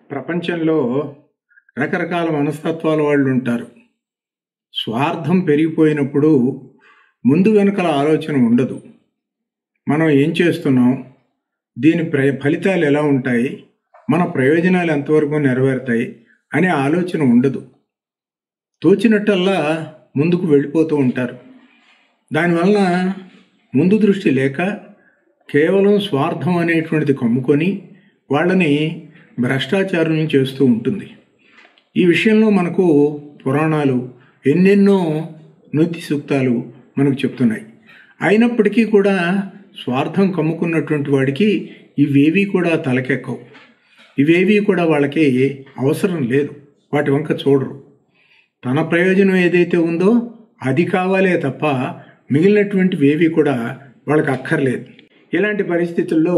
ప్రపంచంలో రకరకాల మనస్తత్వాల వాళ్ళు ఉంటారు స్వార్థం పెరిగిపోయినప్పుడు ముందు వెనకల ఆలోచన ఉండదు మనం ఏం చేస్తున్నాం దీని ప్ర ఫలితాలు ఎలా ఉంటాయి మన ప్రయోజనాలు ఎంతవరకు నెరవేరుతాయి అనే ఆలోచన ఉండదు తోచినట్టల్లా ముందుకు వెళ్ళిపోతూ ఉంటారు దానివలన ముందు దృష్టి లేక కేవలం స్వార్థం అనేటువంటిది కమ్ముకొని వాళ్ళని భ్రష్టాచారం చేస్తూ ఉంటుంది ఈ విషయంలో మనకు పురాణాలు ఎన్నెన్నో నృత్య సూక్తాలు మనకు చెప్తున్నాయి అయినప్పటికీ కూడా స్వార్థం కమ్ముకున్నటువంటి వాడికి ఇవేవి కూడా తలకెక్కవు ఇవేవి కూడా వాళ్ళకి అవసరం లేదు వాటి వంక చూడరు తన ప్రయోజనం ఏదైతే ఉందో అది కావాలే తప్ప మిగిలినటువంటివి ఏవి కూడా వాళ్ళకి అక్కర్లేదు ఇలాంటి పరిస్థితుల్లో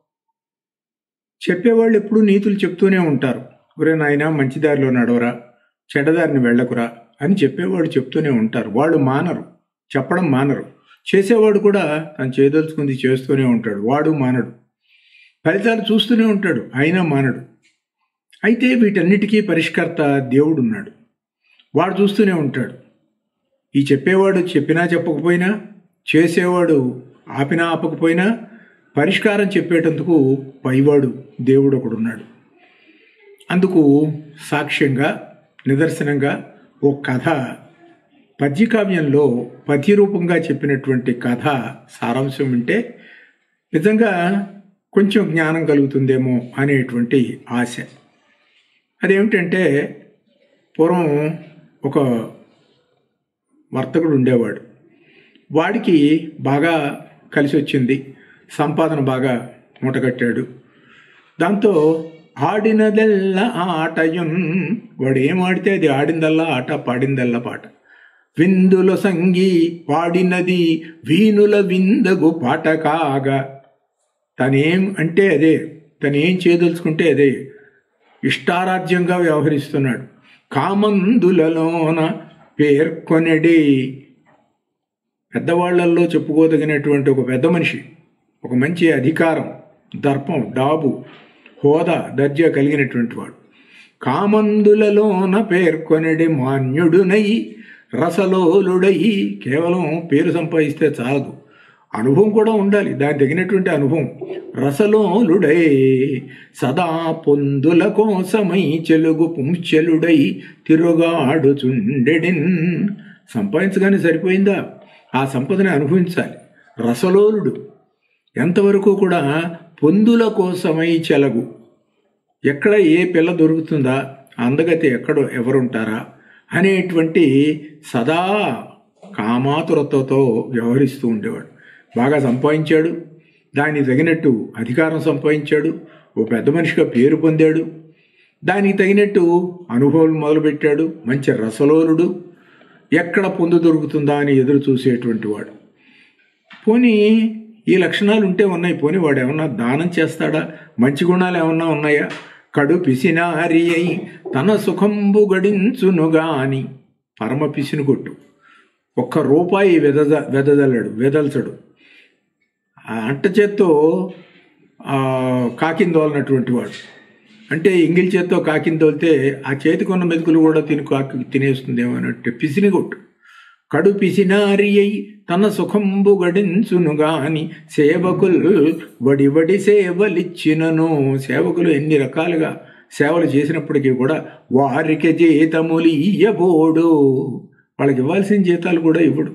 చెప్పేవాళ్ళు ఎప్పుడూ నీతులు చెప్తూనే ఉంటారు ఒరే నాయన మంచి దారిలో నడవరా చెడ్డదారిని వెళ్ళకురా అని చెప్పేవాళ్ళు చెప్తూనే ఉంటారు వాళ్ళు మానరు చెప్పడం మానరు చేసేవాడు కూడా తను చేయదలుచుకుంది చేస్తూనే ఉంటాడు వాడు మానడు ఫలితాలు చూస్తూనే ఉంటాడు అయినా మానడు అయితే వీటన్నిటికీ పరిష్కర్త దేవుడు ఉన్నాడు వాడు చూస్తూనే ఉంటాడు ఈ చెప్పేవాడు చెప్పినా చెప్పకపోయినా చేసేవాడు ఆపినా ఆపకపోయినా పరిష్కారం చెప్పేటందుకు పైవాడు దేవుడు ఒకడున్నాడు అందుకు సాక్ష్యంగా నిదర్శనంగా ఓ కథ పద్యకావ్యంలో పద్యరూపంగా చెప్పినటువంటి కథ సారాంశం వింటే నిజంగా కొంచెం జ్ఞానం కలుగుతుందేమో అనేటువంటి ఆశ అదేమిటంటే పూర్వం ఒక వర్తకుడు ఉండేవాడు వాడికి బాగా కలిసి వచ్చింది సంపాదన బాగా మూటగట్టాడు దాంతో ఆడినదెల్లా ఆటయున్ వాడు ఏం ఆడితే అది ఆడిందల్లా ఆట పాడిందల్లా పాట విందుల సంగి పాడినది వీణుల విందగు పాట కాగా తనేం అంటే అదే తనేం చేయదలుచుకుంటే అదే ఇష్టారాజ్యంగా వ్యవహరిస్తున్నాడు కామందులలోన పేర్కొనడి పెద్దవాళ్లల్లో చెప్పుకోదగినటువంటి ఒక పెద్ద మనిషి ఒక మంచి అధికారం దర్పం డాబు హోదా దర్జా కలిగినటువంటి వాడు కామందులలోన పేర్కొనడి మాన్యుడునై రసలోలుడై కేవలం పేరు సంపాదిస్తే చాలదు అనుభవం కూడా ఉండాలి దానికి తగినటువంటి అనుభవం రసలోలుడై సదా పొందుల కోసమై చెలుగు పుంచెలుడై తిరుగాడుచుండెడిన్ సంపాదించగానే సరిపోయిందా ఆ సంపదని అనుభవించాలి రసలోలుడు ఎంతవరకు కూడా పొందుల కోసమై చెలగు ఎక్కడ ఏ పిల్ల దొరుకుతుందా అందగతి ఎక్కడ ఎవరుంటారా అనేటువంటి సదా కామాతురతతో వ్యవహరిస్తూ ఉండేవాడు బాగా సంపాదించాడు దానికి తగినట్టు అధికారం సంపాదించాడు ఓ పెద్ద మనిషిగా పేరు పొందాడు దానికి తగినట్టు అనుభవం మొదలుపెట్టాడు మంచి రసలోలుడు ఎక్కడ పొందు దొరుకుతుందా అని ఎదురు చూసేటువంటి వాడు పోనీ ఈ లక్షణాలు ఉంటే ఉన్నాయి పోనీ వాడు ఏమన్నా దానం చేస్తాడా మంచి గుణాలు ఏమన్నా ఉన్నాయా కడు పిసినారి అయి తన సుఖంబు గడించునుగాని పరమ పిసిని కొట్టు ఒక్క రూపాయి వెదజ వెదజల్లడు వెదల్చడు ఆ అంట చేత్తో కాకిందోలనటువంటి వాడు అంటే ఇంగిల్ చేత్తో కాకిందోలితే ఆ చేతికున్న మెతుకులు కూడా తిని కాకి తినేస్తుందేమో అన్నట్టు పిసిని కొట్టు కడు పిసినారి అయి తన సుఖంబు గడించునుగాని సేవకులు వడి వడి సేవలిచ్చినను సేవకులు ఎన్ని రకాలుగా సేవలు చేసినప్పటికీ కూడా వారికి జీతములు ఇయ్యబోడు వాళ్ళకి ఇవ్వాల్సిన జీతాలు కూడా ఇవ్వడు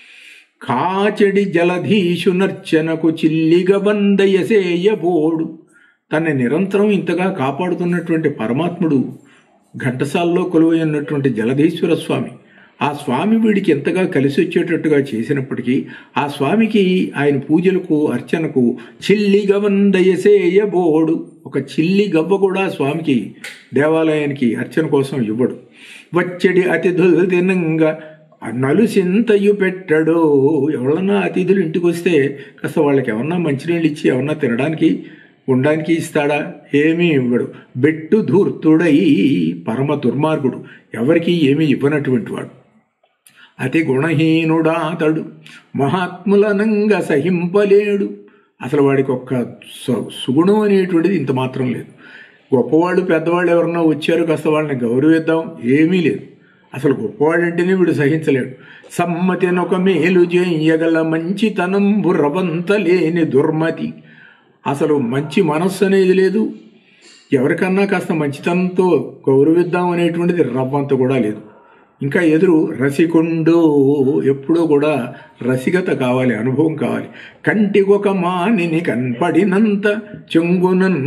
కాచెడి జలధీషు నర్చనకు చిల్లిగ బందయసేయబోడు తన నిరంతరం ఇంతగా కాపాడుతున్నటువంటి పరమాత్ముడు ఘంటసాల్లో కొలువై ఉన్నటువంటి జలధీశ్వర స్వామి ఆ స్వామి వీడికి ఎంతగా కలిసి వచ్చేటట్టుగా చేసినప్పటికీ ఆ స్వామికి ఆయన పూజలకు అర్చనకు చిల్లి గవందయసేయబోడు ఒక చిల్లి గవ్వ కూడా స్వామికి దేవాలయానికి అర్చన కోసం ఇవ్వడు వచ్చడి అతిథులు తినంగా నలుసింతయు పెట్టడు ఎవరన్నా అతిథులు ఇంటికి వస్తే కాస్త వాళ్ళకి ఎవరన్నా మంచినీళ్ళు ఇచ్చి ఎవరన్నా తినడానికి ఉండడానికి ఇస్తాడా ఏమీ ఇవ్వడు బెట్టు ధూర్తుడై పరమ దుర్మార్గుడు ఎవరికి ఏమీ ఇవ్వనటువంటి వాడు అతి గుణహీనుడా అతడు మహాత్ములనంగా సహింపలేడు అసలు వాడికి ఒక్క సు- సుగుణం అనేటువంటిది ఇంత మాత్రం లేదు గొప్పవాళ్ళు పెద్దవాళ్ళు ఎవరన్నా వచ్చారు కాస్త వాళ్ళని గౌరవిద్దాం ఏమీ లేదు అసలు గొప్పవాడంటేనే వీడు సహించలేడు సమ్మతినొక మేలు చేయగల మంచితనంబు రవంత లేని దుర్మతి అసలు మంచి మనస్సు అనేది లేదు ఎవరికన్నా కాస్త మంచితనంతో గౌరవిద్దాం అనేటువంటిది రవ్వంత కూడా లేదు ఇంకా ఎదురు రసికుండు ఎప్పుడూ కూడా రసికత కావాలి అనుభవం కావాలి కంటికొక మానిని కనపడినంత చెంగునన్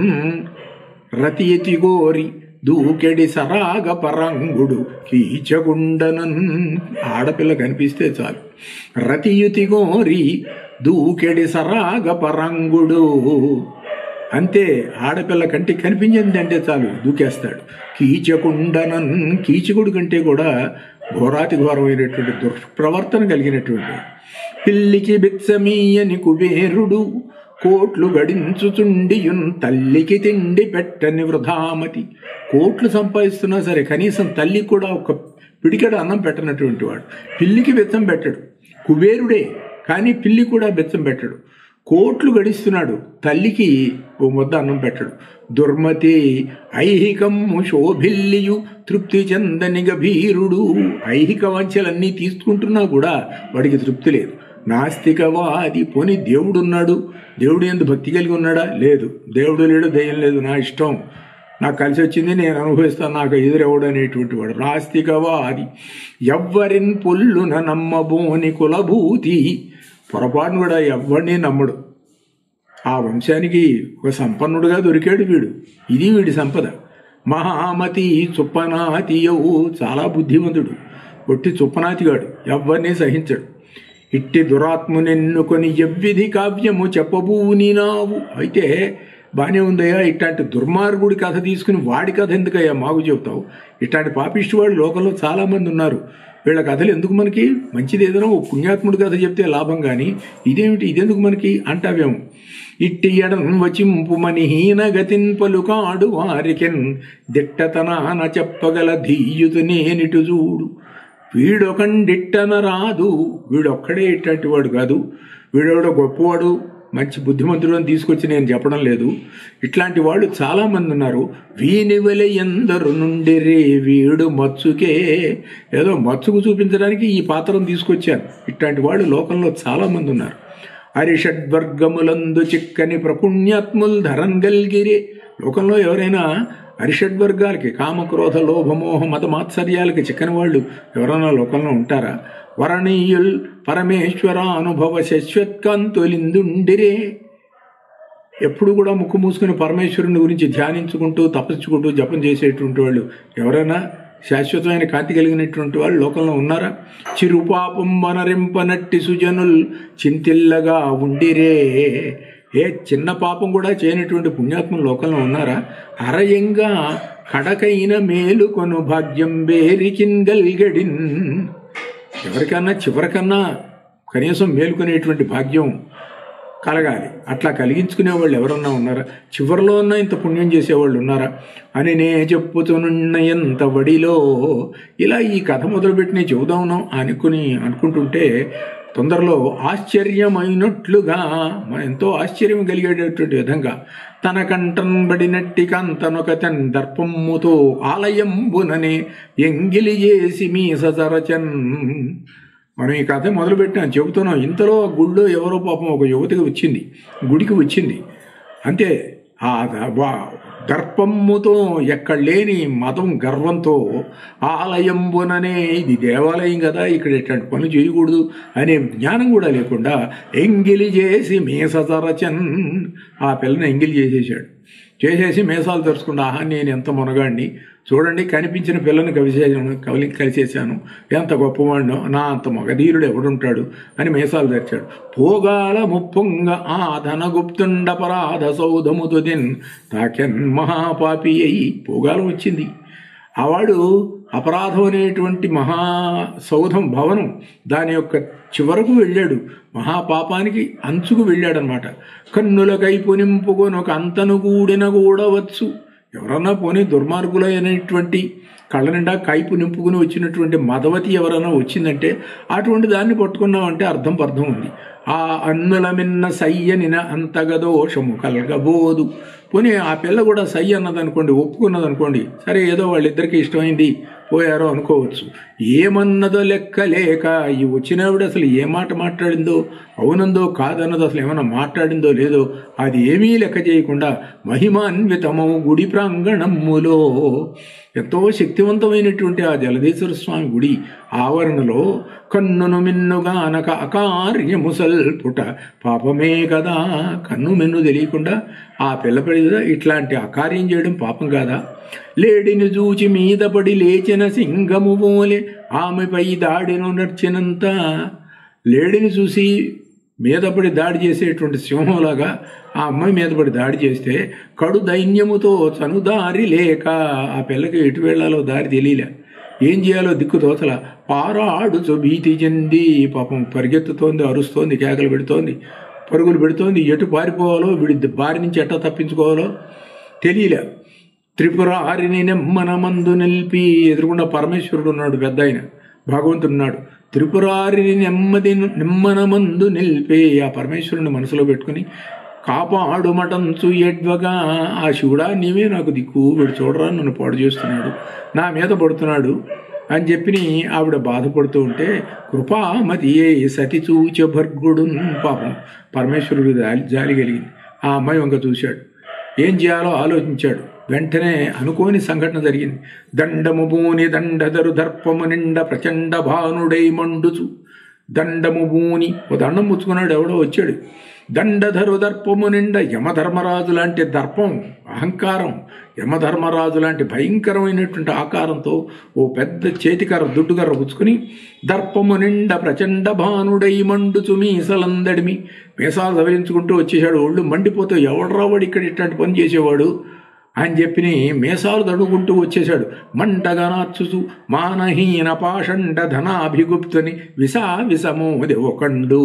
రతియతి గోరి దూకెడి సరాగ పరంగుడు కీచగుండనన్ ఆడపిల్ల కనిపిస్తే చాలు రతియుతి గోరి దూకెడి సరాగ పరంగుడు అంతే ఆడపిల్ల కంటికి కనిపించింది అంటే చాలు దూకేస్తాడు కీచకుండనన్ కీచకుడు కంటే కూడా ఘోరాతి ఘోరమైనటువంటి దుష్ప్రవర్తన కలిగినటువంటి పిల్లికి బిత్సమీయని కుబేరుడు కోట్లు గడించుచుండియున్ తల్లికి తిండి పెట్టని వృధామతి కోట్లు సంపాదిస్తున్నా సరే కనీసం తల్లికి కూడా ఒక పిడికెడు అన్నం పెట్టనటువంటి వాడు పిల్లికి బెచ్చం పెట్టడు కుబేరుడే కానీ పిల్లి కూడా బెచ్చం పెట్టడు కోట్లు గడిస్తున్నాడు తల్లికి ఓ ముద్ద అన్నం పెట్టడు దుర్మతి ఐహికము శోభిల్లియు తృప్తి చెందని గభీరుడు ఐహిక వంచలన్నీ తీసుకుంటున్నా కూడా వాడికి తృప్తి లేదు నాస్తికవాది పోని దేవుడున్నాడు దేవుడు ఎందు భక్తి కలిగి ఉన్నాడా లేదు దేవుడు లేడు దయ్యం లేదు నా ఇష్టం నాకు కలిసి వచ్చింది నేను అనుభవిస్తాను నాకు ఎదురెవడు అనేటువంటి వాడు నాస్తికవాది ఎవ్వరిన్ పొల్లున నమ్మబోని కులభూతి పొరపాటును కూడా ఎవరిని నమ్మడు ఆ వంశానికి ఒక సంపన్నుడుగా దొరికాడు వీడు ఇది వీడి సంపద మహామతి చుప్పనాతియవు చాలా బుద్ధిమంతుడు ఒట్టి చుప్పనాతిగాడు ఎవరిని సహించడు ఇట్టి దురాత్మునెన్నుకొని ఎవ్విధి కావ్యము చెప్పబూనినావు అయితే బానే ఉందయ్యా ఇట్లాంటి దుర్మార్గుడి కథ తీసుకుని వాడి కథ ఎందుకయ్యా మాకు చెబుతావు ఇట్లాంటి పాపిష్టి వాళ్ళు లోకంలో చాలా మంది ఉన్నారు వీళ్ళ కథలు ఎందుకు మనకి మంచిది ఏదైనా ఓ పుణ్యాత్ముడి కథ చెప్తే లాభం కానీ ఇదేమిటి ఇదెందుకు మనకి అంటావేమో ఇట్టి ఎడం వచింపుమని హీనగతిన్ పలుకాడు వారికెన్ దిట్టతనాన చెప్పగల ధీయుతు నేనిటు చూడు వీడొకండిట్టన రాదు వీడొక్కడే ఇట్లాంటి వాడు కాదు వీడెవడో గొప్పవాడు మంచి బుద్ధిమంతుడు అని తీసుకొచ్చి నేను చెప్పడం లేదు ఇట్లాంటి వాళ్ళు చాలామంది ఉన్నారు వీనివలె ఎందరు నుండి రే వీడు మచ్చుకే ఏదో మచ్చుకు చూపించడానికి ఈ పాత్రను తీసుకొచ్చాను ఇట్లాంటి వాళ్ళు లోకంలో చాలామంది ఉన్నారు అరిషడ్వర్గములందు చిక్కని ప్రపుణ్యాత్ముల్ ధరన్ గల్గిరే లోకంలో ఎవరైనా అరిషడ్వర్గాలకి కామక్రోధ లోభమోహ మత మాత్సర్యాలకి చిక్కని వాళ్ళు ఎవరైనా లోకంలో ఉంటారా వరణీయుల్ పరమేశ్వర అనుభవ శశ్వత్కాంతులిందుండిరే ఎప్పుడు కూడా ముక్కు మూసుకుని పరమేశ్వరుని గురించి ధ్యానించుకుంటూ తపస్సుకుంటూ జపం చేసేటువంటి వాళ్ళు ఎవరైనా శాశ్వతమైన కాంతి కలిగినటువంటి వాళ్ళు లోకంలో ఉన్నారా చిరుపాపం మనరింపనట్టి సుజనుల్ చింతిల్లగా ఉండిరే ఏ చిన్న పాపం కూడా చేయనటువంటి పుణ్యాత్ములు లోకంలో ఉన్నారా అరయంగా కడకైన మేలుకొను భాగ్యం బేరికిన్ గల్గడిన్ ఎవరికన్నా చివరికన్నా కనీసం మేలుకునేటువంటి భాగ్యం కలగాలి అట్లా కలిగించుకునే వాళ్ళు ఎవరన్నా ఉన్నారా చివరిలో ఉన్నా ఇంత పుణ్యం చేసేవాళ్ళు ఉన్నారా అని నే చెప్పుతునున్న ఎంత వడిలో ఇలా ఈ కథ మొదలుపెట్టి నేను చెబుదాం అనుకుని అనుకుంటుంటే తొందరలో ఆశ్చర్యమైనట్లుగా మన ఎంతో ఆశ్చర్యం కలిగేటటువంటి విధంగా తన కంఠంబడినట్టి కంతనొకతన్ దర్పమ్ముతో ఆలయంబుననే ఎంగిలి చేసి మీ సచరచన్ మనం ఈ కథ మొదలుపెట్టాం చెబుతున్నాం ఇంతలో ఆ గుళ్ళో ఎవరో పాపం ఒక యువతికి వచ్చింది గుడికి వచ్చింది అంతే ఆ ద- వా- దర్పమ్ముతో ఎక్కడ లేని మతం గర్వంతో ఆలయంబుననే ఇది దేవాలయం కదా ఇక్కడ ఇట్లాంటి పనులు చేయకూడదు అనే జ్ఞానం కూడా లేకుండా ఎంగిలి చేసి మీసతరచన్ ఆ పిల్లని ఎంగిలి చేసేసాడు చేసేసి మేసాలు తెరుచుకుంటా ఆహా నేను ఎంత మునగాడిని చూడండి కనిపించిన పిల్లని కలిసేసాను కలి కలిసేసాను ఎంత గొప్పవాడినో నా అంత మగధీరుడు ఎవడుంటాడు అని మేసాలు తెరిచాడు పోగాల ముప్పొంగ ఆ ధనగుప్తుండపరాధ సౌధముతో దిన్ తాకెన్ మహాపాపి అయి పోగాలం వచ్చింది ఆవాడు అపరాధం అనేటువంటి మహా సౌధం భవనం దాని యొక్క చివరకు వెళ్ళాడు మహాపాపానికి అంచుకు వెళ్ళాడనమాట కన్నులకై పునింపుకొని ఒక అంతను కూడిన కూడవచ్చు ఎవరన్నా పోనీ దుర్మార్గులైనటువంటి కళ్ళ నిండా కైపు నింపుకుని వచ్చినటువంటి మదవతి ఎవరైనా వచ్చిందంటే అటువంటి దాన్ని పట్టుకున్నామంటే అర్థం పర్థం ఉంది ఆ అన్నుల మిన్న సయ్యనిన అంతగదోషము కలగబోదు పోనీ ఆ పిల్ల కూడా సై అన్నదనుకోండి ఒప్పుకున్నదనుకోండి సరే ఏదో వాళ్ళిద్దరికి ఇష్టమైంది పోయారో అనుకోవచ్చు ఏమన్నదో లెక్కలేక ఈ వచ్చినవిడ అసలు ఏ మాట మాట్లాడిందో అవునందో కాదన్నదో అసలు ఏమన్నా మాట్లాడిందో లేదో అది ఏమీ లెక్క చేయకుండా మహిమాన్వితమౌ గుడి ప్రాంగణములో ఎంతో శక్తివంతమైనటువంటి ఆ జలదేశ్వర స్వామి గుడి ఆవరణలో కన్నును మిన్నుగానక అకార్యము సల్పుట పాపమే కదా కన్ను మిన్ను తెలియకుండా ఆ పిల్లపడి ఇట్లాంటి అకార్యం చేయడం పాపం కాదా లేడిని చూచి మీద పడి లేచిన సింగము పోలే ఆమెపై దాడిను నర్చినంత లేడిని చూసి మీద పడి దాడి చేసేటువంటి సింహంలాగా ఆ అమ్మాయి మీద పడి దాడి చేస్తే కడు దైన్యముతో చనుదారి లేక ఆ పిల్లకి ఎటు వెళ్ళాలో దారి తెలియలే ఏం చేయాలో దిక్కు తోచల పారాడుచు భీతి చెంది పాపం పరిగెత్తుతోంది అరుస్తోంది కేకలు పెడుతోంది పరుగులు పెడుతోంది ఎటు పారిపోవాలో వీడి బారి నుంచి ఎట్టా తప్పించుకోవాలో తెలియలే త్రిపురారిని నెమ్మనమందు నిలిపి ఎదురుకుండా పరమేశ్వరుడు ఉన్నాడు పెద్ద ఆయన భగవంతుడున్నాడు త్రిపురారిని నెమ్మది నిమ్మనమందు నిలిపే ఆ పరమేశ్వరుని మనసులో పెట్టుకుని కాపాడు మటంచు ఎడ్వగా ఆ శివుడా నీవే నాకు దిక్కు వీడు చూడరా నన్ను పాడు చేస్తున్నాడు నా మీద పడుతున్నాడు అని చెప్పి ఆవిడ బాధపడుతూ ఉంటే కృపామతి ఏ సతి చూచ భర్గుడు పాపం పరమేశ్వరుడు జాలి జాలి కలిగింది ఆ అమ్మాయి వంక చూశాడు ఏం చేయాలో ఆలోచించాడు వెంటనే అనుకోని సంఘటన జరిగింది దండము బూని దండదరు దర్పము నిండ ప్రచండ భానుడై మండుచు దండము బూని ఓ దండం ముచ్చుకున్నాడు ఎవడో వచ్చాడు దండధరు దర్పము నిండ యమధర్మరాజు లాంటి దర్పం అహంకారం యమధర్మరాజు లాంటి భయంకరమైనటువంటి ఆకారంతో ఓ పెద్ద చేతికర్ర దుడ్డుకర్ర పుచ్చుకుని దర్పము నిండ ప్రచండ భానుడై మండుచు మీసలందడిమి మీసాలు సవరించుకుంటూ వచ్చేసాడు ఒళ్ళు మండిపోతూ ఎవడ్రావాడు ఇక్కడ ఇట్లాంటి పని చేసేవాడు అని చెప్పి మీసాలు తడుగుంటూ వచ్చేశాడు మంటగా నార్చుచు మానహీన పాషండ ధనాభిగుప్తుని విసా విసమో దేవకండు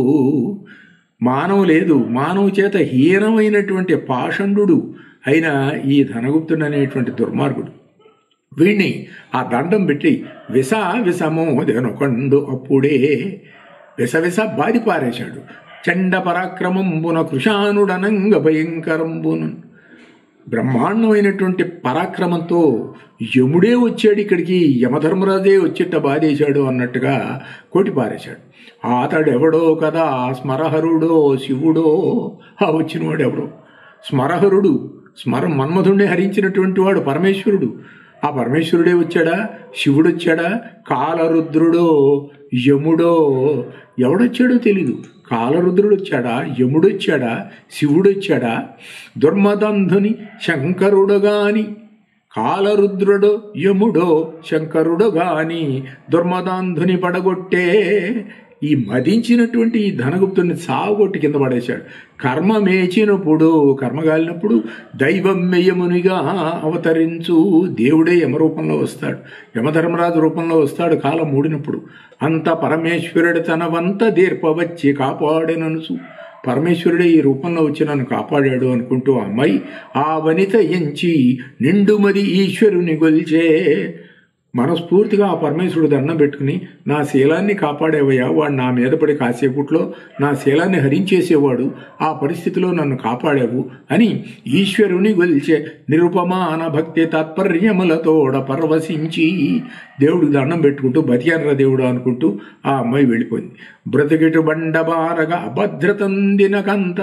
మానవు లేదు మానవు చేత హీనమైనటువంటి పాషండు అయిన ఈ ధనగుప్తుడు అనేటువంటి దుర్మార్గుడు వీణ్ణి ఆ దండం పెట్టి విస విసమో దేనొకండు అప్పుడే విస విస బాది పారేశాడు చండ పరాక్రమంబున కృషానుడనంగ భయంకరంబును బ్రహ్మాండమైనటువంటి పరాక్రమంతో యముడే వచ్చాడు ఇక్కడికి యమధర్మరాజే వచ్చేట బాధేశాడు అన్నట్టుగా కొట్టి పారేశాడు అతడు ఎవడో కదా స్మరహరుడో శివుడో ఆ వచ్చినవాడు ఎవడో స్మరహరుడు స్మర మన్మధుణ్ణి హరించినటువంటి వాడు పరమేశ్వరుడు ఆ పరమేశ్వరుడే వచ్చాడా శివుడు వచ్చాడా కాలరుద్రుడో యముడో ఎవడొచ్చాడో తెలీదు కాలరుద్రుడు వచ్చాడా యముడు వచ్చాడా శివుడు వచ్చాడా దుర్మదంధుని శంకరుడు గాని కాలరుద్రుడు యముడో శంకరుడు గాని దుర్మదాంధుని పడగొట్టే ఈ మదించినటువంటి ఈ ధనగుప్తుని సాగొట్టి కింద పడేశాడు కర్మ మేచినప్పుడు కర్మగాలినప్పుడు దైవం మెయ్యమునిగా అవతరించు దేవుడే యమరూపంలో వస్తాడు యమధర్మరాజు రూపంలో వస్తాడు కాలం మూడినప్పుడు అంత పరమేశ్వరుడు తనవంత దీర్పవచ్చి కాపాడననుసు పరమేశ్వరుడే ఈ రూపంలో వచ్చి నన్ను కాపాడాడు అనుకుంటూ ఆ అమ్మాయి ఆ వనిత ఎంచి నిండుమది ఈశ్వరుని గొల్చే మనస్ఫూర్తిగా ఆ పరమేశ్వరుడు దండం పెట్టుకుని నా శీలాన్ని కాపాడేవయ్యా వాడు నా మీద పడి కాసేపుట్లో నా శీలాన్ని హరించేసేవాడు ఆ పరిస్థితిలో నన్ను కాపాడావు అని ఈశ్వరుని గొల్చే నిరుపమాన భక్తి తాత్పర్యములతోడ పరవశించి దేవుడికి దండం పెట్టుకుంటూ బతియానరా దేవుడు అనుకుంటూ ఆ అమ్మాయి వెళ్ళిపోయింది బ్రతికిటు బండబారగా అభద్రతందినకంత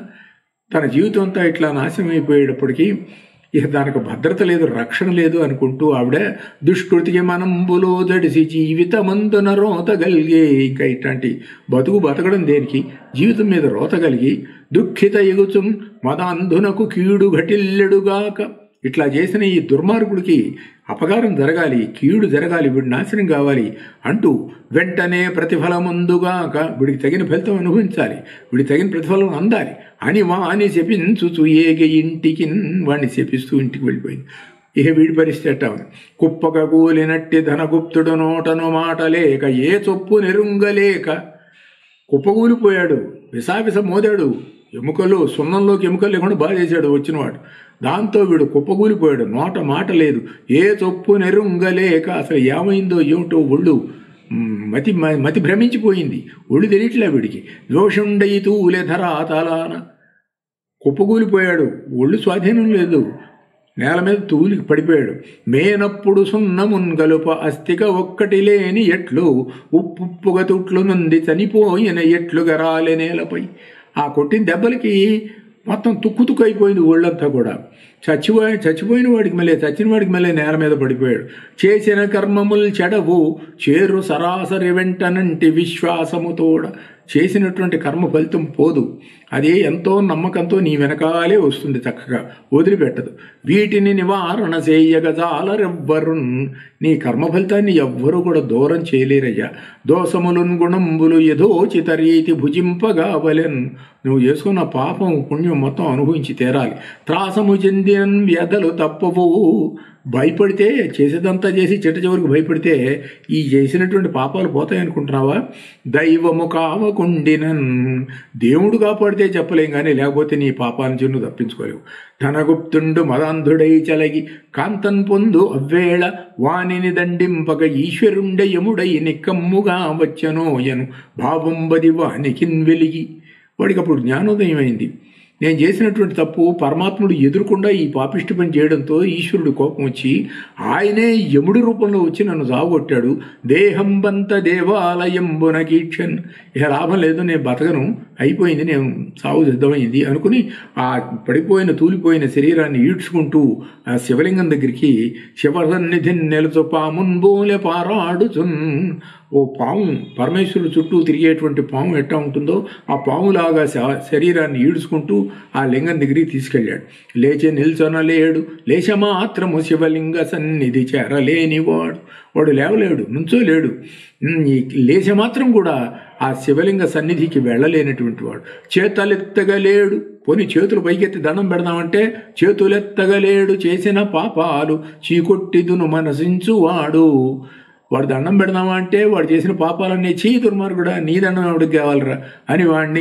తన జీవితం అంతా ఇట్లా నాశనం అయిపోయేటప్పటికీ ఇక దానికి భద్రత లేదు రక్షణ లేదు అనుకుంటూ ఆవిడ దుష్కృతికి మనంబులో జడిసి జీవితమందున రోత కలిగే ఇంకా ఇట్లాంటి బతుకు బతకడం దేనికి జీవితం మీద రోత కలిగి దుఃఖిత ఎగుచుం మదాంధునకు కీడు ఘటిల్లెడుగాక ఇట్లా చేసిన ఈ దుర్మార్గుడికి అపకారం జరగాలి కీడు జరగాలి వీడి నాశనం కావాలి అంటూ వెంటనే ప్రతిఫలముందుగాక వీడికి తగిన ఫలితం అనుభవించాలి వీడికి తగిన ప్రతిఫలం అందాలి అని వాని శపించుచు ఏగ ఇంటికి వాడిని శపిస్తూ ఇంటికి వెళ్ళిపోయింది ఇక వీడి పరిస్థితి ఎట్టా ఉంది కుప్పక కూలినట్టి ధనగుప్తుడు నోటను మాట లేక ఏ చొప్పు నెరుంగలేక కుప్పకూలిపోయాడు విసావిస మోదాడు ఎముకలు సున్నంలోకి ఎముకలు లేకుండా బాగా చేశాడు వచ్చినవాడు దాంతో వీడు కుప్పకూలిపోయాడు నోట మాట లేదు ఏ చొప్పు నెరుంగలేక అసలు ఏమైందో ఏమిటో ఒళ్ళు మతి మ- మతి భ్రమించిపోయింది ఒళ్ళు తెలియట్లే వీడికి దోషుండయి తూలె ధరాతలాన కుప్పకూలిపోయాడు ఒళ్ళు స్వాధీనం లేదు నేల మీద తూలి పడిపోయాడు మేనప్పుడు సున్నమున్ గలుప అస్థిక ఒక్కటి లేని ఎట్లు ఉప్పుగా తుట్లు నుండి చనిపోయిన ఎట్లు గరాలే నేలపై ఆ కొట్టిన దెబ్బలకి మొత్తం తుక్కు తుక్కు అయిపోయింది ఒళ్ళంతా కూడా చచ్చిపోయి చచ్చిపోయిన వాడికి మళ్ళీ చచ్చిన వాడికి మళ్ళీ నేల మీద పడిపోయాడు చేసిన కర్మములు చెడవు చేరు సరాసరి వెంటనంటి విశ్వాసముతోడ చేసినటువంటి కర్మ ఫలితం పోదు అది ఎంతో నమ్మకంతో నీ వెనకాలే వస్తుంది చక్కగా వదిలిపెట్టదు వీటిని నివారణ చేయగజాలరెవ్వరున్ నీ కర్మ ఫలితాన్ని ఎవ్వరూ కూడా దూరం చేయలేరయ్యా దోషములున్ గుణంబులు యథోచిత రీతి భుజింపగావలెన్ నువ్వు చేసుకున్న పాపం పుణ్యం మొత్తం అనుభవించి తీరాలి త్రాసము చెందిన వ్యధలు తప్పవు భయపడితే చేసేదంతా చేసి చిట్ట చివరికి భయపడితే ఈ చేసినటువంటి పాపాలు పోతాయి అనుకుంటున్నావా దైవము కావకుండినన్ దేవుడు కాపాడితే చెప్పలేం కానీ లేకపోతే నీ పాపాలను చెన్ను తప్పించుకోలేవు ధనగుప్తుండు మదాంధుడై చలగి కాంతన్ పొందు అవ్వేళ వానిని దండింపక ఈశ్వరుండ యముడై నిక్కమ్ముగా వచ్చనోయను భావంబది వానికిన్ వెలిగి వాడికి అప్పుడు జ్ఞానోదయం అయింది నేను చేసినటువంటి తప్పు పరమాత్ముడు ఎదురుకుండా ఈ పాపిష్టి పని చేయడంతో ఈశ్వరుడు కోపం వచ్చి ఆయనే యముడి రూపంలో వచ్చి నన్ను జాగొట్టాడు దేహం బంత దేవాలయంబున కీక్షన్ ఇక లాభం లేదు నేను బతకను అయిపోయింది నేను సాగు సిద్ధమైంది అనుకుని ఆ పడిపోయిన తూలిపోయిన శరీరాన్ని ఈడ్చుకుంటూ ఆ శివలింగం దగ్గరికి శివసన్నిధి నెలతో పామున్బోలే పారాడుచున్ ఓ పాము పరమేశ్వరుడు చుట్టూ తిరిగేటువంటి పాము ఎట్టా ఉంటుందో ఆ పాములాగా శ- శరీరాన్ని ఈడ్చుకుంటూ ఆ లింగం దగ్గరికి తీసుకెళ్ళాడు లేచి నిల్చొనలేడు లేచ మాత్రము శివలింగ సన్నిధి చేరలేనివాడు వాడు లేవలేడు నుంచోలేడు ఉమ్, ఈ లేచ మాత్రం కూడా ఆ శివలింగ సన్నిధికి వెళ్ళలేనటువంటి వాడు చేతలెత్తగలేడు పోని చేతులు పైకెత్తి దండం పెడదామంటే చేతులెత్తగలేడు చేసిన పాపాలు చీకొట్టిదును మనసించువాడు వాడు దండం పెడదామా అంటే వాడు చేసిన పాపాలన్నీ చీ దుర్మార్గుడా నీ దండం ఎవడికి కావాలరా అని వాడిని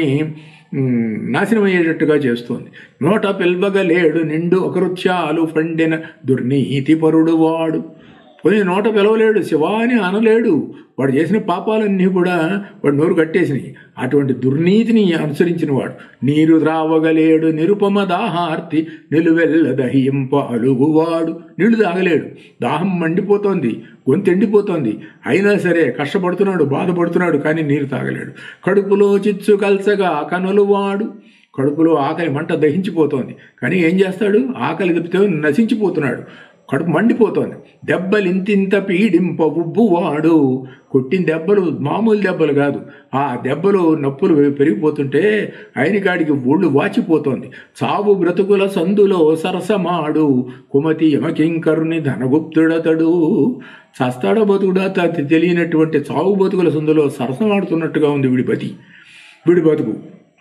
మ్, నాశనం అయ్యేటట్టుగా చేస్తుంది నోట పిల్వగలేడు నిండు ఒకరుత్యాలు పండిన దుర్నీతి పరుడు వాడు పోయి నోట పిలవలేడు శివా అని అనలేడు వాడు చేసిన పాపాలన్నీ కూడా వాడు నోరు కట్టేసినాయి అటువంటి దుర్నీతిని అనుసరించిన వాడు నీరు ద్రావగలేడు నిరుపమ దాహార్తి నిలువెల్ల దహింప అలుగువాడు నీళ్లు తాగలేడు దాహం మండిపోతోంది గొంతు ఎండిపోతోంది అయినా సరే కష్టపడుతున్నాడు బాధపడుతున్నాడు కానీ నీరు తాగలేడు కడుపులో చిచ్చు కల్చగా కనులువాడు కడుపులో ఆకలి మంట దహించిపోతోంది కానీ ఏం చేస్తాడు ఆకలి తప్పితే నశించిపోతున్నాడు కడుపు మండిపోతోంది దెబ్బలు ఇంతింత పీడింప ఉబ్బువాడు కొట్టిన దెబ్బలు మామూలు దెబ్బలు కాదు ఆ దెబ్బలు నొప్పులు పెరిగిపోతుంటే ఆయన కాడికి ఒళ్ళు వాచిపోతోంది చావు బ్రతుకుల సందులో సరసమాడు కుమతి యమకింకరుని ధనగుప్తుడతడు చస్తాడో బతుకుడా త- తెలియనటువంటి చావు బతుకుల సందులో సరసమాడుతున్నట్టుగా ఉంది వీడి బతి వీడి బతుకు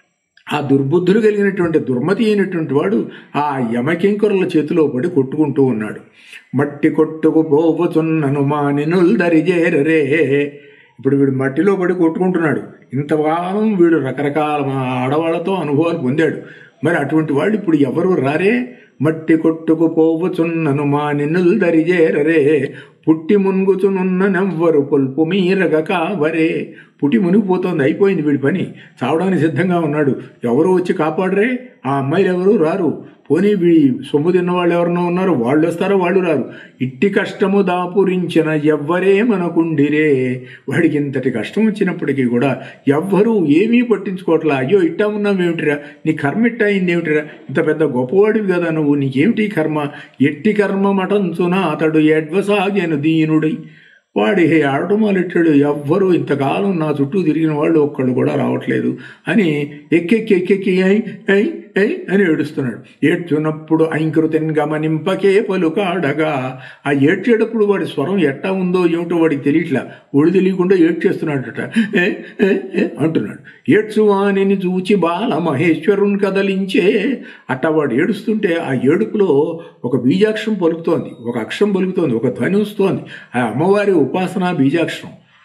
ఆ దుర్బుద్ధులు కలిగినటువంటి దుర్మతి అయినటువంటి వాడు ఆ యమకింకరుల చేతిలో పడి కొట్టుకుంటూ ఉన్నాడు మట్టి కొట్టుకు పోవచున్నను మానినుల్ దరిజేరరే ఇప్పుడు వీడు మట్టిలో పడి కొట్టుకుంటున్నాడు ఇంతకాలం వీడు రకరకాల మా ఆడవాళ్లతో అనుభవాలు పొందాడు మరి అటువంటి వాళ్ళు ఇప్పుడు ఎవరు రారే మట్టి కొట్టుకు పోవచున్నను మా నిన్నుల్ దరిజేరరే పుట్టి మునుగుచునున్ననెవ్వరు పొల్పు మీరగ కావరే పుట్టి మునిగిపోతోంది అయిపోయింది వీడి పని చావడానికి సిద్ధంగా ఉన్నాడు ఎవరు వచ్చి కాపాడరే ఆ అమ్మాయిలు ఎవరు రారు పోనీ వీడి సొమ్ము తిన్న వాళ్ళు ఎవరన్నా ఉన్నారు వాళ్ళు వస్తారో వాళ్ళు రారు ఇట్టి కష్టము దాపురించిన ఎవ్వరే మనకుండిరే వాడికి ఇంతటి కష్టం వచ్చినప్పటికీ కూడా ఎవ్వరూ ఏమీ పట్టించుకోవట్లా అయ్యో ఇట్టా ఉన్నావేమిటిరా నీ కర్మ ఇట్టా అయింది ఏమిటిరా ఇంత పెద్ద గొప్పవాడివి కదా నువ్వు నీకేమిటి కర్మ ఎట్టి కర్మ మటంచున అతడు ఎడ్వసాగాను దీనుడై వాడి ఆడటం మొదలెట్టాడు ఎవ్వరూ ఇంతకాలం నా చుట్టూ తిరిగిన వాళ్ళు ఒక్కళ్ళు కూడా రావట్లేదు అని ఎక్కెక్కి ఎక్కెక్కి ఐ ఐ ఐ అని ఏడుస్తున్నాడు ఏడ్చున్నప్పుడు ఐంకృతిని గమనింపకే పలుకాడగా ఆ ఏడ్చేటప్పుడు వాడి స్వరం ఎట్టా ఉందో ఏమిటో వాడికి తెలియట్లా ఒడి తెలియకుండా ఏడ్చేస్తున్నాడట ఏ ఏ ఏ అంటున్నాడు ఏడ్చువానిని చూచి బాల మహేశ్వరుని కదలించే అట్టా వాడు ఏడుస్తుంటే ఆ ఏడుపులో ఒక బీజాక్షరం పలుకుతోంది ఒక అక్షరం పలుకుతోంది ఒక ధ్వని వస్తోంది ఆ అమ్మవారి ఉపాసన బీజాక్షరం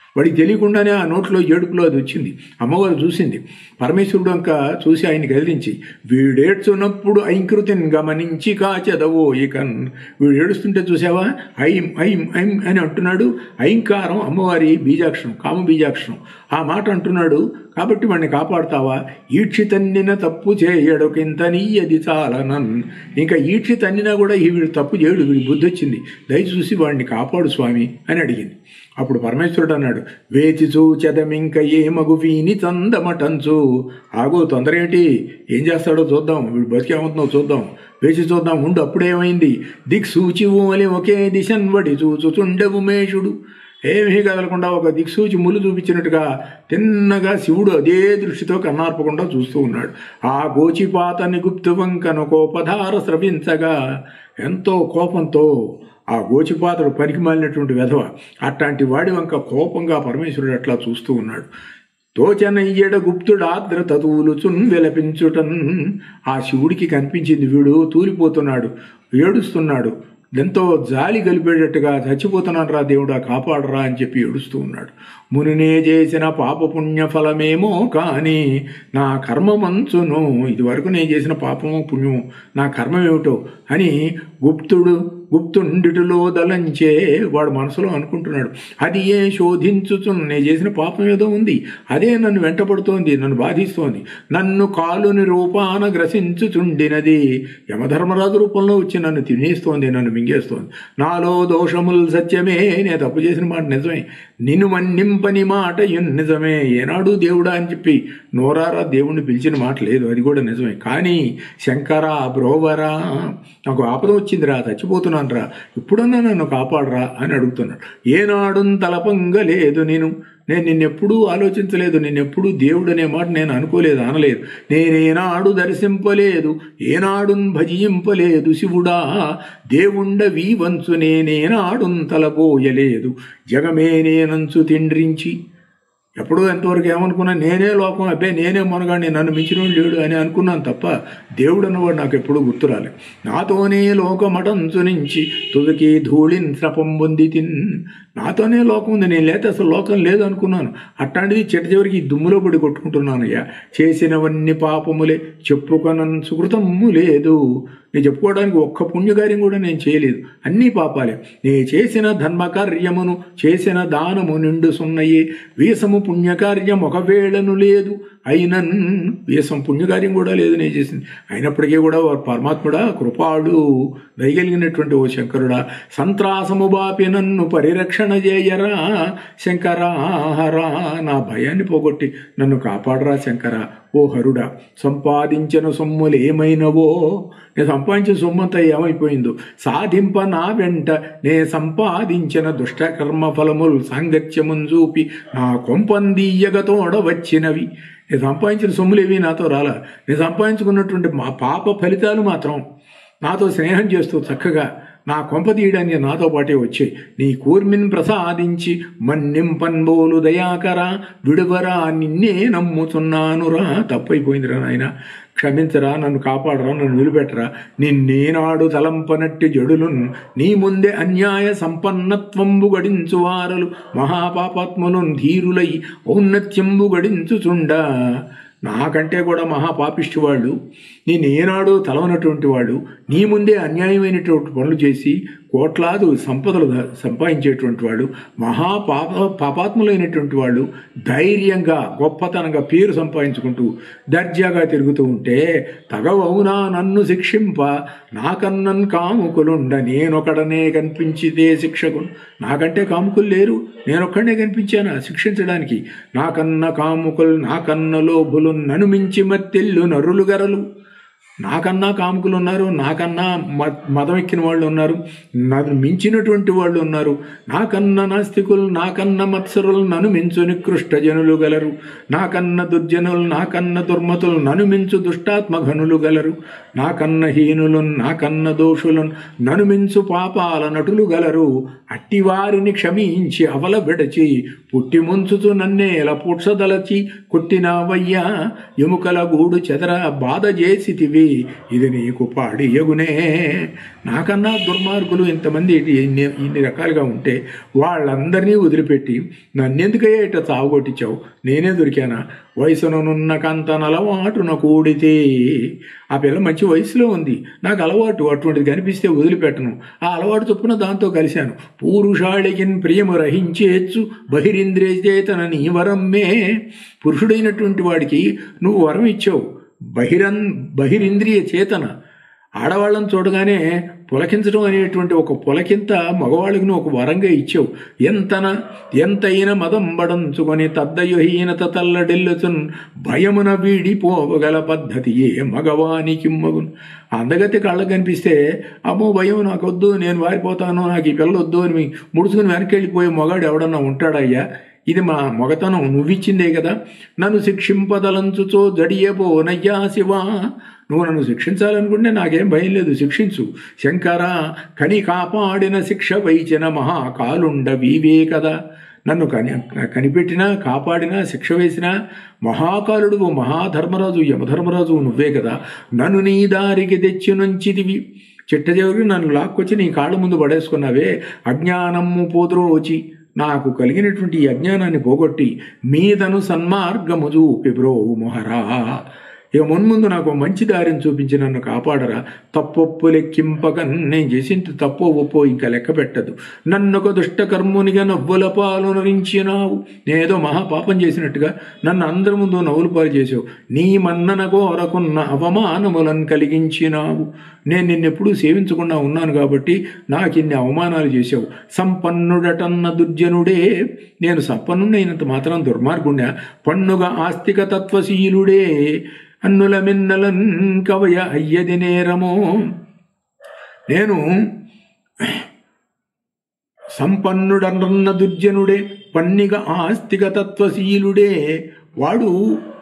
వాడికి తెలియకుండానే ఆ నోట్లో ఏడుపులో అది వచ్చింది అమ్మవారు చూసింది పరమేశ్వరుడు అంక చూసి ఆయన కదిలించి వీడేడ్చున్నప్పుడు ఐంకృతిని గమనించి కాచెదవో ఇకన్ వీడు ఏడుస్తుంటే చూసావా ఐం ఐం ఐం అని అంటున్నాడు ఐంకారం అమ్మవారి బీజాక్షరం కామ బీజాక్షరం ఆ మాట అంటున్నాడు కాబట్టి వాడిని కాపాడుతావా ఈడ్చి తన్నిన తప్పు చేయడు కింత నీయది చాలనన్ ఇంకా ఈడ్చి తన్నినా కూడా ఈ వీడు తప్పు చేయడు వీడి బుద్ధి వచ్చింది దయచూసి వాడిని కాపాడు స్వామి అని అడిగింది అప్పుడు పరమేశ్వరుడు అన్నాడు వేచి చూచెదమింక ఏ మగు వీని చందమటంచు ఆగో తొందర ఏంటి ఏం చేస్తాడో చూద్దాం వీడు బతికేమవుతుందో చూద్దాం వేచి చూద్దాం ఉండు అప్పుడేమైంది దిక్సూచి ఊమలి ఒకే దిశన్ వడి చూచుచుండవు మేషుడు ఏమీ కదలకుండా ఒక దిక్సూచి ముళ్ళు చూపించినట్టుగా తిన్నగా శివుడు అదే దృష్టితో కన్నార్పకుండా చూస్తూ ఉన్నాడు ఆ గోచిపాతని గుప్తు వంకను కోపధార స్రవించగా ఎంతో కోపంతో ఆ గోచిపాతుడు పనికి మాలినటువంటి వెధవ అట్లాంటి వాడి వంక కోపంగా పరమేశ్వరుడు అట్లా చూస్తూ ఉన్నాడు తోచనయ్యడ గుప్తుడాద్ర తూలుచున్ విలపించుటన్ ఆ శివుడికి కనిపించింది వీడు తూలిపోతున్నాడు ఏడుస్తున్నాడు ఎంతో జాలి కలిపేటట్టుగా చచ్చిపోతున్నాను రా దేవుడా కాపాడరా అని చెప్పి ఏడుస్తూ ఉన్నాడు మునినే చేసిన పాపపుణ్య ఫలమేమో కానీ నా కర్మ మంచును ఇదివరకు నేను చేసిన పాపము పుణ్యము నా కర్మ ఏమిటో అని గుప్తుడు గుప్తుండిటిలో దలంచే వాడు మనసులో అనుకుంటున్నాడు అది ఏ శోధించుచు నేను చేసిన పాపం ఏదో ఉంది అదే నన్ను వెంటపడుతోంది నన్ను బాధిస్తోంది నన్ను కాలుని రూపాన గ్రసించుచుండినది యమధర్మరాజు రూపంలో వచ్చి నన్ను తినేస్తోంది నన్ను మింగేస్తోంది నాలో దోషములు సత్యమే నేను తప్పు చేసిన మాట నిజమే నిన్ను మన్నింపని మాట ఎన్ నిజమే ఏనాడు దేవుడా అని చెప్పి నోరారా దేవుణ్ణి పిలిచిన మాట లేదు అది కూడా నిజమే కానీ శంకరా బ్రోవరా నాకు ఆపద వచ్చిందిరా చచ్చిపోతున్నాను రా ఇప్పుడన్నా నన్ను కాపాడరా అని అడుగుతున్నాడు ఏనాడు తలపంగా లేదు నేను నేను నిన్నెప్పుడూ ఆలోచించలేదు నిన్నెప్పుడూ దేవుడు అనే మాట నేను అనుకోలేదు అనలేదు నేనేనాడు దర్శింపలేదు ఏనాడు భజింపలేదు శివుడా దేవుండ వీవంచు నేనేనాడు తలపోయలేదు జగమే నేనంచు తిండ్రించి ఎప్పుడో ఎంతవరకు ఏమనుకున్నా నేనే లోకం అబ్బే నేనే మునగాడిని నన్ను మించిన లేడు అని అనుకున్నాను తప్ప దేవుడు అన్నవాడు నాకు ఎప్పుడూ గుర్తురాలి నాతోనే లోకమటంచు నుంచి తుదికి ధూళిన్ శ్రపం పొంది తిన్ నాతోనే లోకం ఉంది నేను లేతే అసలు లోకం లేదు అనుకున్నాను అట్లాంటిది చెట్టు చివరికి ఈ దుమ్ములో పడి కొట్టుకుంటున్నానయ్యా చేసినవన్నీ పాపములే చెప్పుకొనన్ సుకృతము లేదు నేను చెప్పుకోవడానికి ఒక్క పుణ్యకార్యం కూడా నేను చేయలేదు అన్నీ పాపాలే నే చేసిన ధర్మకార్యమును చేసిన దానము నిండు సున్నయే వీసము పుణ్యకార్యం ఒకవేళను లేదు అయినన్ వీసం పుణ్యకార్యం కూడా లేదు నేను చేసింది అయినప్పటికీ కూడా వారు పరమాత్ముడా కృపాడు దయగలిగినటువంటి ఓ శంకరుడా సంత్రాసము బాపి నన్ను పరిరక్షణ చేయరా శంకరా హరా నా భయాన్ని పోగొట్టి నన్ను కాపాడరా శంకరా ఓ హరుడా సంపాదించిన సొమ్ములు ఏమైనవో నేను సంపాదించిన సొమ్మంతా ఏమైపోయిందో సాధింప నా వెంట నే సంపాదించిన దుష్టకర్మ ఫలములు సాంగత్యమును చూపి నా కొంపందీయగతోడ వచ్చినవి నేను సంపాదించిన సొమ్ములేవి నాతో రాలా నేను సంపాదించుకున్నటువంటి మా పాప ఫలితాలు మాత్రం నాతో స్నేహం చేస్తూ చక్కగా నా కొంప తీయడానికి నాతో పాటే వచ్చాయి నీ కూర్మిన్ ప్రసాదించి మన్నింపన్బోలు దయాకరా విడువరా నిన్నే నమ్ముతున్నానురా తప్పైపోయిందిరా నాయన క్షమించరా నన్ను కాపాడరా నన్ను నిలబెట్టరా నిన్నేనాడు తలంపనట్టి జడులున్ నీ ముందే అన్యాయ సంపన్నత్వంబు గడించు వారలు మహాపాపాత్ములు ధీరులై ఔన్నత్యంబు గడించుచుండా నాకంటే కూడా మహాపాపిష్టి వాళ్ళు నేను ఏనాడు తలవనటువంటి వాడు నీ ముందే అన్యాయమైనటువంటి పనులు చేసి కోట్లాది సంపదలు సంపాదించేటువంటి వాడు మహాపాప పాపాత్ములైనటువంటి వాళ్ళు ధైర్యంగా గొప్పతనంగా పేరు సంపాదించుకుంటూ దర్జాగా తిరుగుతూ ఉంటే తగవవునా నన్ను శిక్షింప నాకన్నన్ కాముకులుండ నేనొకడనే కనిపించితే శిక్షకులు నాకంటే కాముకులు లేరు నేనొక్కడనే కనిపించానా శిక్షించడానికి నాకన్న కాముకులు నాకన్న లోభులు నన్ను మించి మత్తెల్లు నరులు గరలు నాకన్నా కాముకులు ఉన్నారు నాకన్నా మదం ఎక్కిన వాళ్ళు ఉన్నారు నన్ను మించినటువంటి వాళ్ళు ఉన్నారు నాకన్న నాస్తికులు నాకన్న మత్సరులు నన్ను మించు నికృష్ట జనులు గలరు నాకన్న దుర్జనులు నాకన్న దుర్మతులు నన్ను మించు దుష్టాత్మఘనులు గలరు నాకన్న హీనులు నాకన్న దోషులు నన్ను మించు పాపాల నటులు గలరు అట్టివారిని క్షమించి అవల విడచి పుట్టి ముంచుతూ నన్నేల పుట్సదలచి కొట్టినావయ్యా ఎముకల గూడు చెదర బాధ చేసితివి ఇది నీకు పాడియగునే నాకన్నా దుర్మార్గులు ఇంతమంది ఇన్ని ఇన్ని రకాలుగా ఉంటే వాళ్ళందరినీ వదిలిపెట్టి నన్నెందుకయ్యా ఇట్లా చావగొట్టించావు నేనే దొరికానా వయసునున్న కంత అలవాటున కూడితే ఆ పిల్ల మంచి వయసులో ఉంది నాకు అలవాటు అటువంటిది కనిపిస్తే వదిలిపెట్టను ఆ అలవాటు చొప్పున దాంతో కలిశాను పూరుషాళికిన్ ప్రియము రహించేచ్చు బహిరింద్రియ చేతన నీ వరమ్మే పురుషుడైనటువంటి వాడికి నువ్వు వరం ఇచ్చావు బహిరన్ బహిరింద్రియ చేతన ఆడవాళ్ళని చూడగానే పులకించడం అనేటువంటి ఒక పులకింత మగవాళ్ళకి నువ్వు ఒక వరంగా ఇచ్చావు ఎంతన ఎంతైన మదంబడంచుకొని తద్దయుహీనత తల్లడిల్లుచున్ భయమున వీడిపోవగల పద్ధతి ఏ మగవానికి మగును అందగతి కళ్ళకు కనిపిస్తే అమ్మో భయం నాకొద్దు నేను వారిపోతాను నాకు ఈ పిల్ల వద్దు అని ముడుచుకుని వెనక్కి వెళ్ళిపోయే మగాడు ఎవడన్నా ఉంటాడయ్యా ఇది మా మొగతనం నువ్విచ్చిందే కదా నన్ను శిక్షింపదలంచుచో జడియబోనయ్యా శివా నువ్వు నన్ను శిక్షించాలనుకుంటే నాకేం భయం లేదు శిక్షించు శంకర కని కాపాడిన శిక్ష వైచిన మహాకాలుండ వీవే కదా నన్ను కని కనిపెట్టినా కాపాడినా శిక్ష వేసినా మహాకాలుడు మహాధర్మరాజు యమధర్మరాజు నువ్వే కదా నన్ను నీ దారికి తెచ్చి నుంచిదివి చిట్టజెవరికి నన్ను లాక్కొచ్చి నీ కాళ్ళ ముందు పడేసుకున్నావే అజ్ఞానము పోదురోచి నాకు కలిగినటువంటి ఈ అజ్ఞానాన్ని పోగొట్టి మీదను సన్మార్గము చూపి బ్రో మొహరా ఇక మున్ముందు నాకు మంచి దారిని చూపించి నన్ను కాపాడరా తప్పొప్పు లెక్కింపక నేను చేసింది తప్పో ఒప్పో ఇంకా లెక్క పెట్టదు నన్నొక దుష్ట కర్మునిగా నవ్వుల పాలు నరించినావు నేనేదో మహాపాపం చేసినట్టుగా నన్ను అందరి ముందు నవ్వుల పాలు చేసావు నీ మన్నన కోరకున్న అవమానములను కలిగించినావు నేను నిన్నెప్పుడూ సేవించకుండా ఉన్నాను కాబట్టి నాకు ఇన్ని అవమానాలు చేసావు సంపన్నుడటన్న దుర్జనుడే నేను సంపన్నుడైనంత మాత్రం దుర్మార్గుణ్ణా పన్నుగా ఆస్తిక తత్వశీలుడే అన్నుల మిన్నలన్ కవయ అయ్యది నేరమో నేను సంపన్నుడన్న దుర్జనుడే పన్నిగ ఆస్తిక తత్వశీలుడే వాడు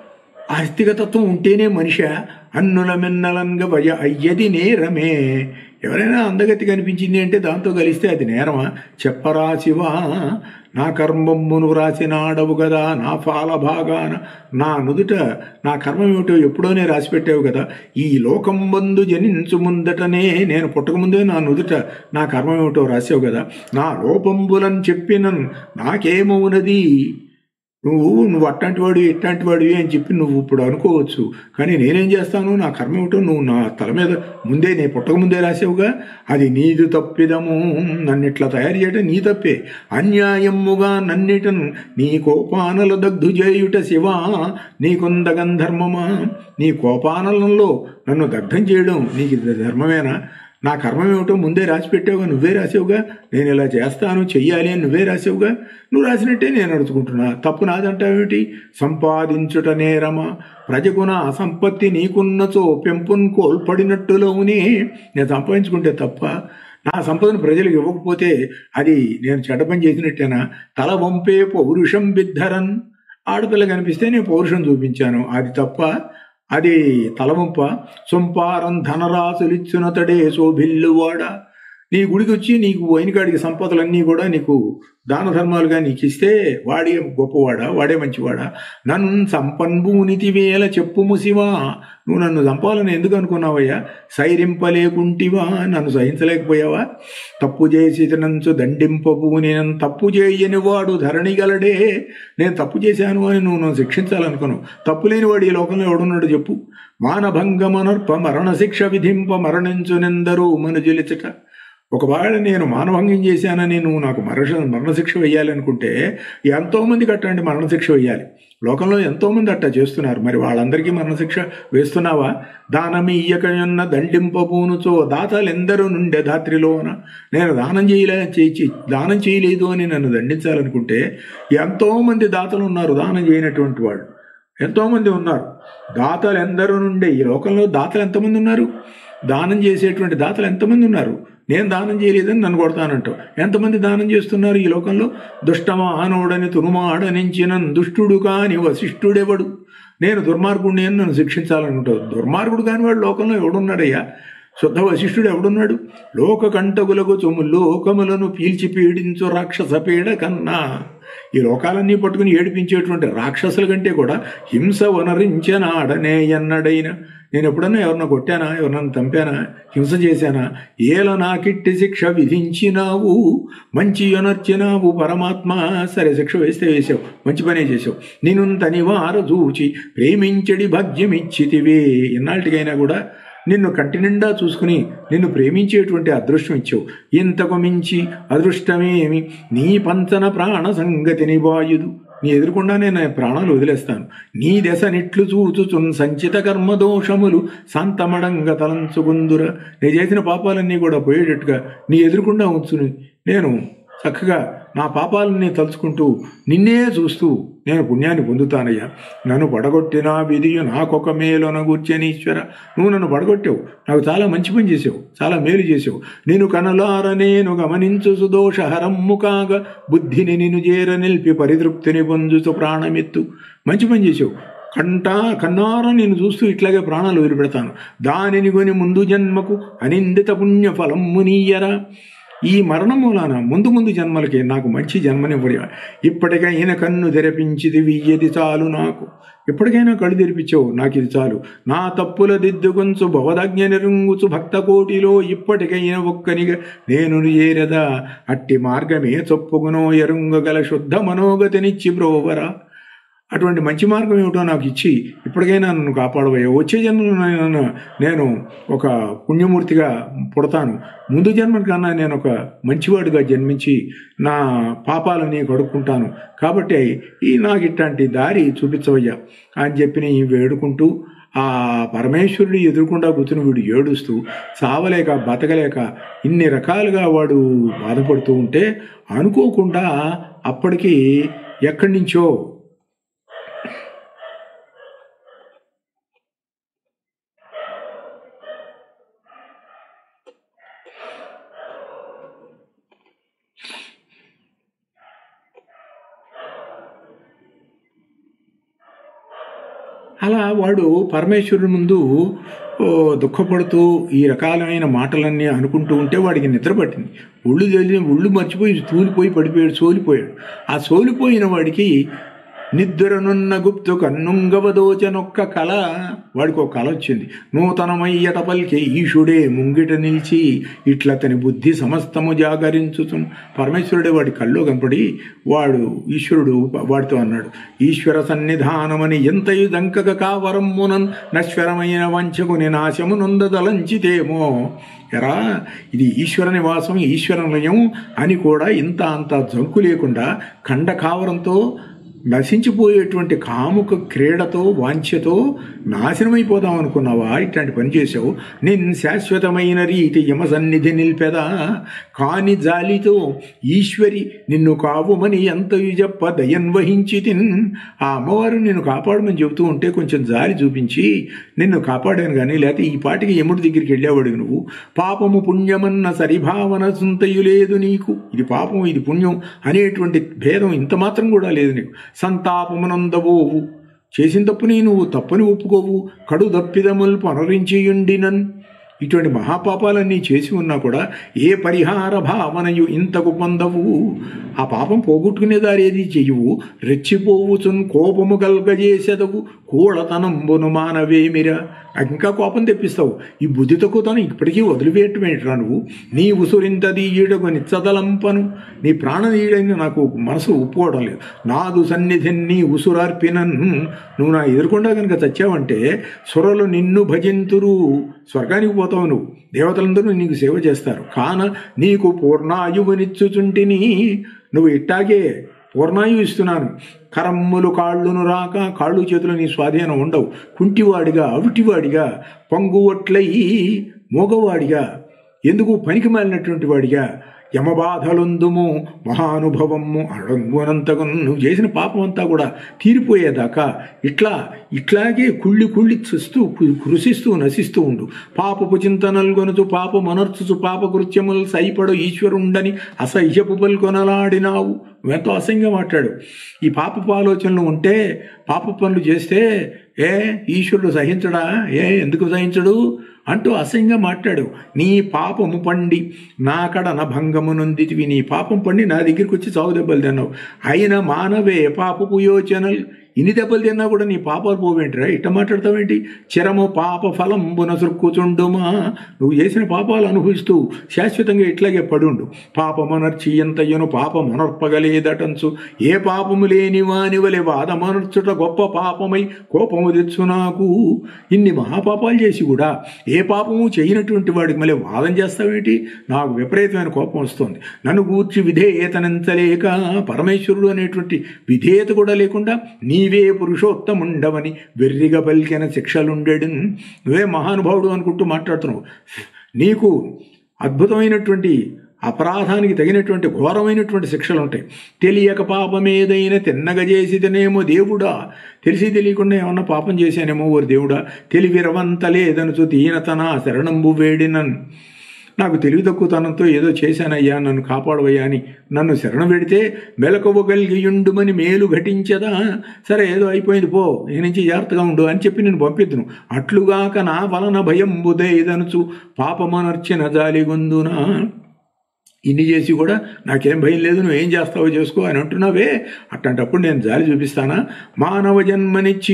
ఆస్తిక తత్వం ఉంటేనే మనిషి అన్నుల మిన్నలంగ భయ అయ్యది నేరమే ఎవరైనా అందగతి కనిపించింది అంటే దాంతో కలిస్తే అది నేరమా చెప్పరా శివా నా కర్మమ్మును వ్రాసినాడవు కదా నా ఫాల భాగాన నా నుదుట నా కర్మం ఏమిటో ఎప్పుడోనే రాసి పెట్టావు కదా ఈ లోకం బందు జనించు ముందటనే నేను పుట్టకముందే నా నుదుట నా కర్మం ఏమిటో రాసావు కదా నా లోపంబులని చెప్పినన్ నాకేమవునది నువ్వు నువ్వు అట్లాంటి వాడు ఇట్లాంటి వాడివి అని చెప్పి నువ్వు ఇప్పుడు అనుకోవచ్చు కానీ నేనేం చేస్తాను నా కర్మ ఏమిటో నువ్వు నా తల మీద ముందే నేను పుట్టక ముందే రాసావుగా అది నీదు తప్పిదము నన్ను ఇట్లా తయారు చేయడం నీ తప్పే అన్యాయముగా నన్నిటను నీ కోపానల దగ్ధు చేయుట శివా నీకుందగం ధర్మమా నీ కోపానలంలో నన్ను దగ్ధం చేయడం నీకు ఇది ధర్మమేనా నా కర్మం ఏమిటో ముందే రాసి పెట్టావుగా నువ్వే రాసావుగా నేను ఇలా చేస్తాను చెయ్యాలి అని నువ్వే రాసావుగా నువ్వు రాసినట్టే నేను అడుచుకుంటున్నా తప్పు నాదంటావేమిటి సంపాదించుట నేరమా ప్రజకు నా సంపత్తి నీకున్నచో పెంపున్ కోల్పడినట్టులోనే నేను సంపాదించుకుంటే తప్ప నా సంపదను ప్రజలకు ఇవ్వకపోతే అది నేను చెడ్డ పని చేసినట్టేనా తల వంపే పౌరుషం బిద్ధరన్ ఆడపిల్ల కనిపిస్తే నేను పౌరుషం చూపించాను అది తప్ప అది తలవంప సొంపారం ధనరాశులిచ్చునతడే శోభిల్లువాడ నీ గుడికి వచ్చి నీకు వైనకాడికి సంపదలన్నీ కూడా నీకు దాన ధర్మాలుగా నీకు ఇస్తే వాడే గొప్పవాడా వాడే మంచివాడా నన్ను సంపన్భూనితి వేల చెప్పుము శివా నువ్వు నన్ను చంపాలని ఎందుకు అనుకున్నావయ్యా సైరింపలేకుంటివా నన్ను సహించలేకపోయావా తప్పు చేసి నంచు దండింపబూ నేను తప్పు చేయని వాడు ధరణి గలడే నేను తప్పు చేశాను అని నువ్వు నన్ను శిక్షించాలనుకున్నావు తప్పు లేని వాడు ఈ లోకంలో ఎవడున్నాడు చెప్పు మానభంగమనర్ప మరణ శిక్ష విధింప మరణించునెందరూ మనుజులిచట ఒకవేళ నేను మానభంగం చేశానని నువ్వు నాకు మరణ మరణశిక్ష వేయాలనుకుంటే ఎంతోమందికి అట్టండి మరణశిక్ష వేయాలి లోకంలో ఎంతోమంది అట్టా చేస్తున్నారు మరి వాళ్ళందరికీ మరణశిక్ష వేస్తున్నావా దానమీయకయున్న దండింపబూనుచో దాతలెందరూ నుండే దాత్రిలోన నేను దానం చేయలే చేయి దానం చేయలేదు అని నన్ను దండించాలనుకుంటే ఎంతోమంది దాతలు ఉన్నారు దానం చేయనటువంటి వాళ్ళు ఎంతోమంది ఉన్నారు దాతలు ఎందరూ నుండే ఈ లోకంలో దాతలు ఎంతమంది ఉన్నారు దానం చేసేటువంటి దాతలు ఎంతమంది ఉన్నారు నేను దానం చేయలేదని నన్ను కొడతానంటావు ఎంతమంది దానం చేస్తున్నారు ఈ లోకంలో దుష్టమానవుడని తునుమాడనించిన దుష్టుడు కాని వశిష్ఠుడెవడు నేను దుర్మార్గుడిని అని నన్ను శిక్షించాలనుకుంటావు దుర్మార్గుడు కాని వాడు లోకంలో ఎవడున్నాడయ్యా శుద్ధ వశిష్ఠుడు ఎవడున్నాడు లోక కంటకులకు చొమ్ము లోకములను పీల్చి పీడించు రాక్షస పీడ కన్నా ఈ లోకాలన్నీ పట్టుకుని ఏడిపించేటువంటి రాక్షసుల కంటే కూడా హింస వనరించనాడనే ఎన్నడైనా నేను ఎప్పుడన్నా ఎవరన్నా కొట్టానా ఎవరన్నా చంపానా హింస చేశానా ఏల నాకిట్టి శిక్ష విధించినావు మంచి అనర్చినావు పరమాత్మ సరే శిక్ష వేస్తే వేసావు మంచి పనే చేసావు నేను తనివార చూచి ప్రేమించడి భాగ్యమిచ్చితివే ఎన్నాళ్ళకైనా కూడా నిన్ను కంటి నిండా చూసుకుని నిన్ను ప్రేమించేటువంటి అదృష్టం ఇచ్చావు ఇంతకు మించి అదృష్టమేమి నీ పంచన ప్రాణ సంగతిని వాయుదు నీ ఎదురుకుండానే నేను ప్రాణాలు వదిలేస్తాను నీ దశ నిట్లు చూచుచున్ సంచిత కర్మ దోషములు శాంతమడంగ తలంచుకుందుర నేను చేసిన పాపాలన్నీ కూడా పోయేటట్టుగా నీ ఎదురుకుండా ఉంచుని నేను చక్కగా నా పాపాలన్నీ తలుచుకుంటూ నిన్నే చూస్తూ నేను పుణ్యాన్ని పొందుతానయ్యా నన్ను పడగొట్టిన విధియు నాకొక మేలున కూర్చొనీశ్వర నువ్వు నన్ను పడగొట్టావు నాకు చాలా మంచి పని చేసావు చాలా మేలు చేసావు నేను కనలార నేను గమనించు సుదోషహరమ్ము కాగా బుద్ధిని నిన్ను చేర నిలిపి పరితృప్తిని పొందుతూ ప్రాణమెత్తు మంచి పని చేసావు కంటా కన్నార నేను చూస్తూ ఇట్లాగే ప్రాణాలు వదిలిపెడతాను దానిని కొని ముందు జన్మకు అనిందిత పుణ్య ఫలమ్ము నీయరా ఈ మరణం మూలాన ముందు ముందు జన్మలకి నాకు మంచి జన్మనివ్వడి ఇప్పటికైనా కన్ను తెరపించిది వియ్యది చాలు నాకు ఎప్పటికైనా కళ్ళు తెరిపించావు నాకు ఇది చాలు నా తప్పుల దిద్దుకొంచు భవదజ్ఞ నిరుంగుచు భక్త కోటిలో ఇప్పటికైనా ఒక్కనిగా నేను ఏరదా అట్టి మార్గమే చొప్పుకునో ఎరుంగగల శుద్ధ మనోగతినిచ్చి బ్రోవరా అటువంటి మంచి మార్గం ఏమిటో నాకు ఇచ్చి ఇప్పటికైనా నన్ను కాపాడబోయా వచ్చే జన్మలో నేను నేను ఒక పుణ్యమూర్తిగా పుడతాను ముందు జన్మ కన్నా నేను ఒక మంచివాడిగా జన్మించి నా పాపాలని కడుక్కుంటాను కాబట్టి ఈ నాకు ఇట్లాంటి దారి చూపించవయ్యా అని చెప్పి నేను వేడుకుంటూ ఆ పరమేశ్వరుడు ఎదురుకుండా కూర్చుని వీడు ఏడుస్తూ చావలేక బతకలేక ఇన్ని రకాలుగా వాడు బాధపడుతూ ఉంటే అనుకోకుండా అప్పటికి ఎక్కడి నుంచో అలా వాడు పరమేశ్వరుడి ముందు ఓ, దుఃఖపడుతూ ఈ రకాలైన మాటలన్నీ అనుకుంటూ ఉంటే వాడికి నిద్ర పట్టింది ఒళ్ళు తెలియ ఒళ్ళు మర్చిపోయి తూలిపోయి పడిపోయాడు సోలిపోయాడు ఆ సోలిపోయిన వాడికి నిద్రనున్న గుప్తు కన్నుంగవదోచనొక్క కళ వాడికి ఒక కళ వచ్చింది నూతనమయ్యట పలికే ఈశుడే ముంగిట నిలిచి ఇట్లతని బుద్ధి సమస్తము జాగరించుతు పరమేశ్వరుడే వాడి కల్లో కనపడి వాడు ఈశ్వరుడు వాడితో అన్నాడు ఈశ్వర సన్నిధానమని ఎంతయు దంకక కావరమ్మునన్ నశ్వరమైన వంచకుని నాశము నొందదలంచితేమో ఎరా ఇది ఈశ్వర నివాసం ఈశ్వర నిలయం అని కూడా ఇంత అంత జంకు లేకుండా ఖండ కావరంతో నశించిపోయేటువంటి కాముక క్రీడతో వాంఛతో నాశనమైపోదాం అనుకున్నావా ఇట్లాంటి పని చేసావు నిన్ శాశ్వతమైన రీతి యమ సన్నిధి నిల్పెదా కాని జాలితో ఈశ్వరి నిన్ను కావుమని ఎంతయు చెప్ప దయన్ వహించి తిన్ ఆ అమ్మవారు నిన్ను కాపాడమని చెబుతూ ఉంటే కొంచెం జాలి చూపించి నిన్ను కాపాడాను కానీ లేకపోతే ఈ పాటికి యముడి దగ్గరికి వెళ్ళేవాడు నువ్వు పాపము పుణ్యమన్న సరిభావన సుంతయు లేదు నీకు ఇది పాపం ఇది పుణ్యం అనేటువంటి భేదం ఇంత మాత్రం కూడా లేదు నీకు సంతాపమునందబోవు చేసిన తప్పుని నువ్వు తప్పని ఒప్పుకోవు కడు దప్పిదములు పునరించియుండినన్ ఇటువంటి మహాపాపాలన్నీ చేసి ఉన్నా కూడా ఏ పరిహార భావనయు ఇంతకు పొందవు ఆ పాపం పోగొట్టుకునే దారి ఏది చెయ్యవు రెచ్చిపోవుచున్ కోపము కల్గజేసెదవు కూడతనంబును మానవేమిరా నాకు ఇంకా కోపం తెప్పిస్తావు ఈ బుద్ధి తక్కువతనం ఇప్పటికీ వదిలిపెట్టమేంట్రా నువ్వు నీ ఉసురింతది ఈడకు నిచ్చదలంపను నీ ప్రాణనీయుడని నాకు మనసు ఒప్పుకోవడం లేదు నాదు సన్నిధి నీ ఉసురార్పినన్ నువ్వు నా ఎదురుకుండా కనుక చచ్చావంటే సురలు నిన్ను భజింతురు స్వర్గానికి పోతావు నువ్వు దేవతలందరూ నీకు సేవ చేస్తారు కాన నీకు పూర్ణాయువునిచ్చుచుంటిని నువ్వు ఇట్టాగే పూర్ణాయు ఇస్తున్నాను కరమ్ములు కాళ్ళును రాక కాళ్ళు చేతులు నీ స్వాధీనం ఉండవు కుంటివాడిగా అవిటివాడిగా పొంగువట్లయి మోగవాడిగా ఎందుకు పనికి మాలినటువంటి వాడిగా యమబాధలొందుము మహానుభవము అడంగునంతగు నువ్వు చేసిన పాపం అంతా కూడా తీరిపోయేదాకా ఇట్లా ఇట్లాగే కుళ్ళి కుళ్ళి చూస్తూ కృషిస్తూ నశిస్తూ ఉండు పాపపు చింతనల్గొనుచు పాప మనర్చుచు పాప కృత్యములు సైపడు ఈశ్వరుండని అసహ్యపు పలుకొనలాడినావు ఎంతో అసహ్యంగా మాట్లాడు ఈ పాపపు ఆలోచనలు ఉంటే పాప పనులు చేస్తే ఏ ఈశ్వరుడు సహించడా ఏ ఎందుకు సహించడు అంటూ అసహ్యంగా మాట్లాడు నీ పాపము పండి నా కడన భంగము నొందితివి నీ పాపం పండి నా దగ్గరికి వచ్చి చావు దెబ్బలు తిన్నావు అయిన మానవే పాపపు యోచనలు ఇన్ని దెబ్బలు తిన్నా కూడా నీ పాపాలు పోవేంటిరా ఇట్ట మాట్లాడతావేంటి చిరము పాప ఫలంబున సుర్కుచుండుమా నువ్వు చేసిన పాపాలు అనుభవిస్తూ శాశ్వతంగా ఇట్లాగే పడుండు పాపమనర్చి ఎంతయ్యను పాపమనర్పగలేదటంచు ఏ పాపము లేని వాని వలె వాదమనర్చుట గొప్ప పాపమై కోపము తెచ్చు నాకు ఇన్ని మహాపాపాలు చేసి కూడా ఏ పాపము చేయనటువంటి వాడికి మళ్ళీ వాదం చేస్తావేంటి నాకు విపరీతమైన కోపం వస్తుంది నన్ను గూర్చి విధేయతనంతలేక పరమేశ్వరుడు అనేటువంటి విధేయత కూడా లేకుండా నీవే పురుషోత్తముండవని వెర్రిగా పలికిన శిక్షలుండెడు నువ్వే మహానుభావుడు అనుకుంటూ మాట్లాడుతున్నావు నీకు అద్భుతమైనటువంటి అపరాధానికి తగినటువంటి ఘోరమైనటువంటి శిక్షలు ఉంటాయి తెలియక పాపమేదైనా తిన్నగ చేసిదనేమో దేవుడా తెలిసి తెలియకుండా ఏమన్నా పాపం చేశానేమో ఓరి దేవుడా తెలివిరవంత లేదనుచు దీనతన శరణంబు వేడినన్ నాకు తెలివి తక్కువతనంతో ఏదో చేశానయ్యా నన్ను కాపాడవయ్యా అని నన్ను శరణ పెడితే మెలకువగలిగియుండుమని మేలు ఘటించదా సరే ఏదో అయిపోయింది పో ఈ నుంచి జాగ్రత్తగా ఉండు అని చెప్పి నేను పంపిద్దును అట్లుగాక నా వలన భయం బుధేదనుచు పాపమనర్చిన జాలిగొందునా ఇన్ని చేసి కూడా నాకేం భయం లేదు నువ్వు ఏం చేస్తావో చేసుకో అని అంటున్నావే అట్లాంటప్పుడు నేను జాలి చూపిస్తానా మానవ జన్మనిచ్చి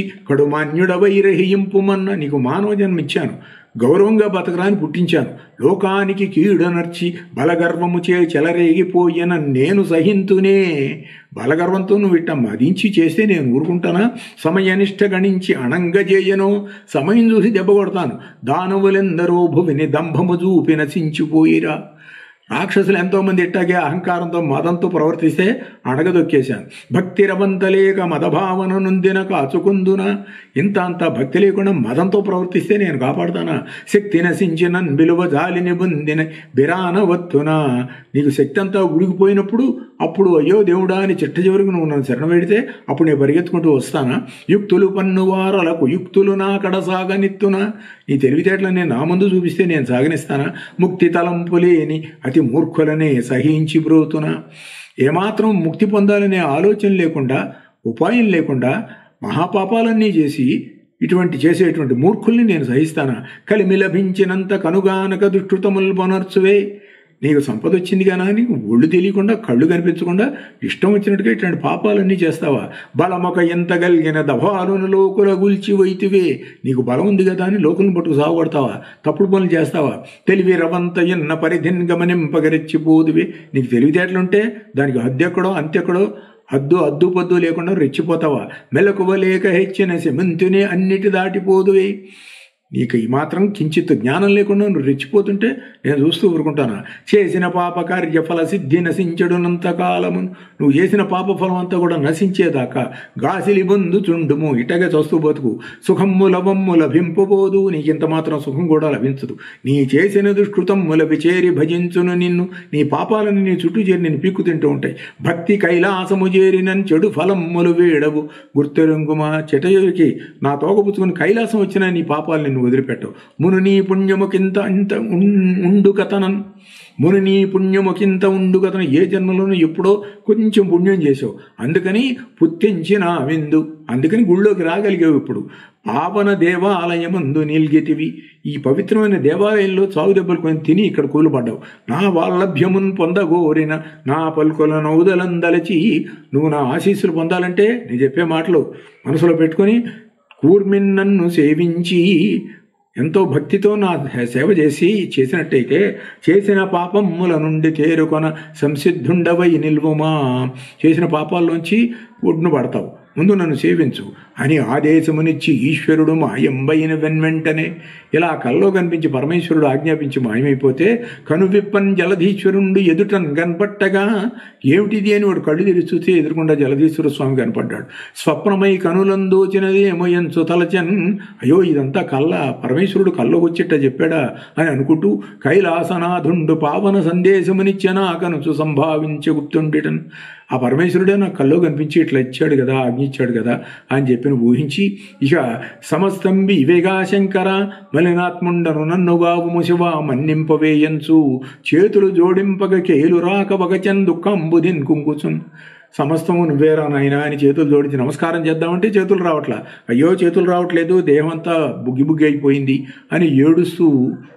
కడుమాన్యుడవైరహింపుమన్న నీకు మానవ జన్మ ఇచ్చాను గౌరవంగా బతకరాని పుట్టించాను లోకానికి కీడనర్చి బలగర్వము చే చెలరేగిపోయిన నేను సహింతునే బలగర్వంతో నువ్వు ఇట్ట మదించి చేస్తే నేను ఊరుకుంటానా సమయనిష్ట గణించి అణంగజేయను సమయం చూసి దెబ్బ కొడతాను దానవులెందరో భువిని దంభము చూపి నశించిపోయిరా రాక్షసులు ఎంతోమంది ఇట్టాగే అహంకారంతో మదంతో ప్రవర్తిస్తే అడగదొక్కేశాను భక్తి రవంతలేక మదభావన నొందిన కాచుకుందున ఇంత అంత భక్తి లేకుండా మదంతో ప్రవర్తిస్తే నేను కాపాడుతానా శక్తి నశించిన విలువ జాలిని బొందిన బిరాన వత్తునా నీకు శక్తి అంతా ఉడిగిపోయినప్పుడు అప్పుడు అయ్యో దేవుడా అని చిట్ట చివరికి నువ్వు నన్ను శరణ పెడితే అప్పుడు నేను పరిగెత్తుకుంటూ వస్తానా యుక్తులు పన్నువారలకు యుక్తులు నా కడ సాగనిత్తునా నీ తెలివితేటలను నేను నా ముందు చూపిస్తే నేను సాగనిస్తానా ముక్తి తలంపు లేని అతి మూర్ఖులనే సహించి బ్రోతునా ఏమాత్రం ముక్తి పొందాలనే ఆలోచన లేకుండా ఉపాయం లేకుండా మహాపాపాలన్నీ చేసి ఇటువంటి చేసేటువంటి మూర్ఖుల్ని నేను సహిస్తానా కలిమి లభించినంత కనుగానక దుష్కృతములు పొనర్చువే నీకు సంపద వచ్చింది కానీ నీకు ఒళ్ళు తెలియకుండా కళ్ళు కనిపించకుండా ఇష్టం వచ్చినట్టుగా ఇట్లాంటి పాపాలన్నీ చేస్తావా బలమొక ఎంత కలిగిన దభాలును లోకుల గుల్చి వైతివే నీకు బలం ఉంది కదా అని లోకులను పట్టుకు సాగుపడతావా తప్పుడు పనులు చేస్తావా తెలివి రవంత ఎన్న పరిధిన్ గమనింపగరెచ్చిపోదువే నీకు తెలివితేటలుంటే దానికి హద్దెక్కడో అంతెక్కడో హద్దు అద్దు పద్దు లేకుండా రెచ్చిపోతావా మెలకువలేక హెచ్చిన సెమంతునే అన్నిటి దాటిపోదువే నీకు ఈ మాత్రం కించిత్ జ్ఞానం లేకుండా నువ్వు రెచ్చిపోతుంటే నేను చూస్తూ ఊరుకుంటాను చేసిన పాప కార్య ఫల సిద్ధి నశించడునంత కాలము నువ్వు చేసిన పాప ఫలం అంతా కూడా నశించేదాకా గాసిలి బొందు చుండుము ఇటగా చూస్తూ బతుకు సుఖమ్ము లవమ్ము లభింపబోదు నీకింత మాత్రం సుఖం కూడా లభించదు నీ చేసిన దుష్కృతమ్ముల విచేరి భజించును నిన్ను నీ పాపాలను నీ చుట్టూ చేరి నేను పీక్కు తింటూ ఉంటాయి భక్తి కైలాసము చేరిన చెడు ఫలమ్ములు వేడవు గుర్తెరుంగుమా చెటయుడికి నా తోకపుచ్చుకుని కైలాసం వచ్చినా నీ పాపాలు నిన్ను వదిలిపెట్టవు మును నీ పుణ్యముకింత ఇంత ఉన్- ఉండు కథనం మును నీ పుణ్యముకింత ఉండు కథనం ఏ జన్మలోనూ ఎప్పుడో కొంచెం పుణ్యం చేసావు అందుకని పుత్తించిన విందు అందుకని గుళ్ళోకి రాగలిగావు ఇప్పుడు పావన దేవాలయమందు నిల్గెతివి ఈ పవిత్రమైన దేవాలయంలో చావు దెబ్బలు కొని తిని ఇక్కడ కూలబడ్డావు నా వాల్లభ్యమున్ పొందగోరిన నా పలుకుల నౌదలందలచి నువ్వు నా ఆశీస్సులు పొందాలంటే నేను చెప్పే మాటలు మనసులో పెట్టుకొని కూర్మిన్ నన్ను సేవించి ఎంతో భక్తితో నా సేవ చేసి చేసినట్టయితే చేసిన పాపముల నుండి తేరుకొన సంసిద్ధుండవై నిల్వుమా చేసిన పాపాల్లోంచి ఒడ్డును పడతావు ముందు నన్ను సేవించు అని ఆదేశమునిచ్చి ఈశ్వరుడు మాయంబైన వెన్వెంటనే ఇలా కల్లో కనిపించి పరమేశ్వరుడు ఆజ్ఞాపించి మాయమైపోతే కనువిప్పన్ జలధీశ్వరుండు ఎదుటన్ కనపట్టగా ఏమిటిది అని వాడు కళ్ళు తెరిచి చూస్తే ఎదురుకుండా జలధీశ్వర స్వామి కనపడ్డాడు స్వప్నమై కనులందోచినదేమో ఎంచు తలచన్ అయ్యో ఇదంతా కళ్ళ పరమేశ్వరుడు కల్లోకి వచ్చిట్ట చెప్పాడా అని అనుకుంటూ కైలాసనాథుండు పావన సందేశమునిచ్చనా కనుచు సంభావించ గుప్తుండిటన్ ఆ పరమేశ్వరుడే నాకు కల్లో కనిపించి ఇట్లా ఇచ్చాడు కదా ఆజ్ఞ ఇచ్చాడు కదా అని చెప్పిన ఊహించి ఇక సమస్తంబి ఇవేగా శంకర మలినాత్ముండను నన్నుగావు ముసివా మన్నింపవేయంచు చేతులు జోడింపగ కేలు రాక వగచన్ దుఃఖంబుదిన్ కుంకుచున్ సమస్తము నువ్వేరా నాయనా అని చేతులు జోడించి నమస్కారం చేద్దామంటే చేతులు రావట్లా అయ్యో చేతులు రావట్లేదు దేహం అంతా బుగ్గి బుగ్గి అయిపోయింది అని ఏడుస్తూ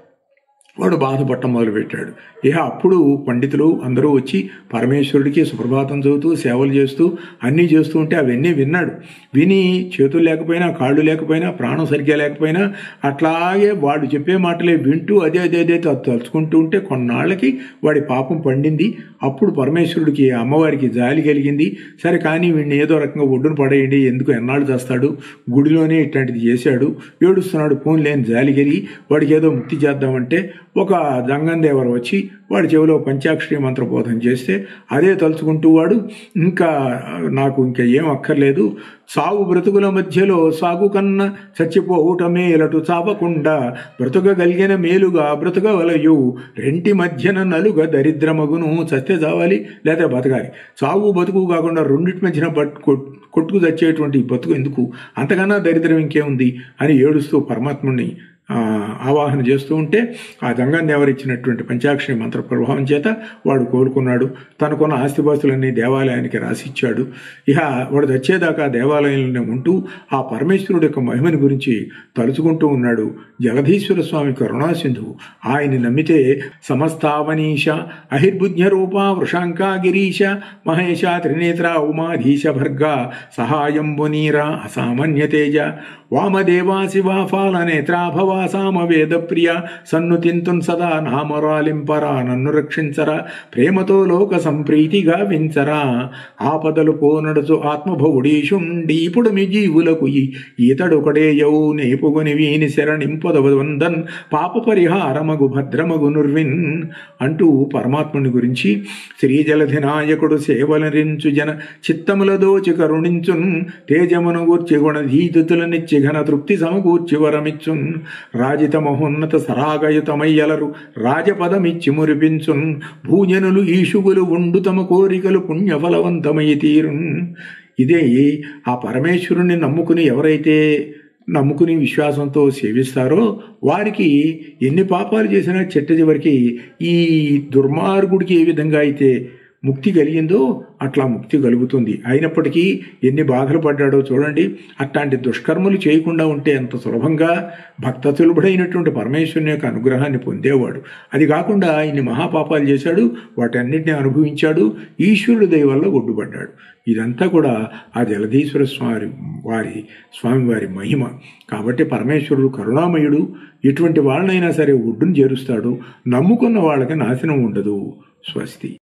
వాడు బాధపడటం మొదలుపెట్టాడు ఇక అప్పుడు పండితులు అందరూ వచ్చి పరమేశ్వరుడికి సుప్రభాతం చదువుతూ సేవలు చేస్తూ అన్నీ చేస్తూ ఉంటే అవన్నీ విన్నాడు విని చేతులు లేకపోయినా కాళ్ళు లేకపోయినా ప్రాణం సరిగ్గా లేకపోయినా అట్లాగే వాడు చెప్పే మాటలే వింటూ అదే అదే అదే త- తలుచుకుంటూ ఉంటే కొన్నాళ్ళకి వాడి పాపం పండింది అప్పుడు పరమేశ్వరుడికి అమ్మవారికి జాలి కలిగింది సరే కానీ వీడిని ఏదో రకంగా ఒడ్డున పడేయండి ఎందుకు ఎన్నాళ్ళు చేస్తాడు గుడిలోనే ఇట్లాంటిది చేశాడు ఏడుస్తున్నాడు ఫోన్ లేని జాలి కలిగి వాడికి ఏదో ముక్తి చేద్దామంటే ఒక జంగందేవర వచ్చి వాడి చెవిలో పంచాక్షరి మంత్రబోధం చేస్తే అదే తలుచుకుంటూ వాడు ఇంకా నాకు ఇంకా ఏం అక్కర్లేదు సాగు బ్రతుకుల మధ్యలో సాగు కన్న చచ్చిపోవుటమే ఇలటు చావకుండా బ్రతుకగలిగిన మేలుగా బ్రతుకవలయు రెంటి మధ్యన నలుగ దరిద్రమగును చస్తే చావాలి లేదా బతకాలి చావు బతుకు కాకుండా రెండింటి మధ్యన బట్ కొట్- కొట్టుకు చచ్చేటువంటి ఈ బతుకు ఎందుకు అంతకన్నా దరిద్రం ఇంకేముంది అని ఏడుస్తూ పరమాత్ముని ఆ, ఆవాహన చేస్తూ ఉంటే ఆ గంగాన్ని ఎవరిచ్చినటువంటి పంచాక్షరి మంత్ర ప్రభావం చేత వాడు కోలుకున్నాడు తనకున్న ఆస్తిపాస్తులన్నీ దేవాలయానికి రాసిచ్చాడు ఇక వాడు వచ్చేదాకా దేవాలయంలోనే ఉంటూ ఆ పరమేశ్వరుడు యొక్క మహిమని గురించి తలుచుకుంటూ ఉన్నాడు జగధీశ్వర స్వామి కరుణాసింధు ఆయన్ని నమ్మితే సమస్తావనీశ అహిర్బుజ్ఞ రూప వృషాంకా గిరీశ మహేశ త్రినేత్ర ఉమాధీశ భర్గ సహాయం మునీర అసామాన్య తేజ వామదేవా శివా ఫాలనేత్రాభవా సామవేద ప్రియ సన్నుతింతున్ సదా నామరాలింపరా నన్ను రక్షించరా ప్రేమతో లోక సంప్రీతిగా వించరా ఆపదలు పోనడుచు ఆత్మభవుడీషుండి ఇప్పుడు మీ జీవులకు ఈ ఈతడొకడే యౌ నేపుగొని వీని శరణింపదవందన్ పాప పరిహారమగు భద్రమగు నుర్విన్ అంటూ పరమాత్ముని గురించి శ్రీజలధి నాయకుడు సేవలరించు జన చిత్తముల దోచి కరుణించున్ తేజమును గూర్చి గుణధీతులనిచ్చి ఘన తృప్తి సమకూర్చి వరమిచ్చున్ రాజిత మహోన్నత సరాగయుతమయ్యలరు రాజపదమిచ్చి మురిపించున్ భూజనులు ఈషుగులు ఉండు తమ కోరికలు పుణ్యఫలవంతమై తీరున్ ఇదే ఆ పరమేశ్వరుణ్ణి నమ్ముకుని ఎవరైతే నమ్ముకుని విశ్వాసంతో సేవిస్తారో వారికి ఎన్ని పాపాలు చేసినా చెట్ట చివరికి ఈ దుర్మార్గుడికి ఏ విధంగా అయితే ముక్తి కలిగిందో అట్లా ముక్తి కలుగుతుంది అయినప్పటికీ ఎన్ని బాధలు పడ్డాడో చూడండి అట్లాంటి దుష్కర్మలు చేయకుండా ఉంటే ఎంత సులభంగా భక్త సులభుడైనటువంటి పరమేశ్వరుని యొక్క అనుగ్రహాన్ని పొందేవాడు అది కాకుండా ఇన్ని మహాపాపాలు చేశాడు వాటన్నిటిని అనుభవించాడు ఈశ్వరుడు దయ వల్ల ఒడ్డుపడ్డాడు ఇదంతా కూడా ఆ జలధీశ్వర స్వామి వారి స్వామివారి మహిమ కాబట్టి పరమేశ్వరుడు కరుణామయుడు ఎటువంటి వాళ్ళనైనా సరే ఒడ్డును చేరుస్తాడు నమ్ముకున్న వాళ్ళకి నాశనం ఉండదు స్వస్తి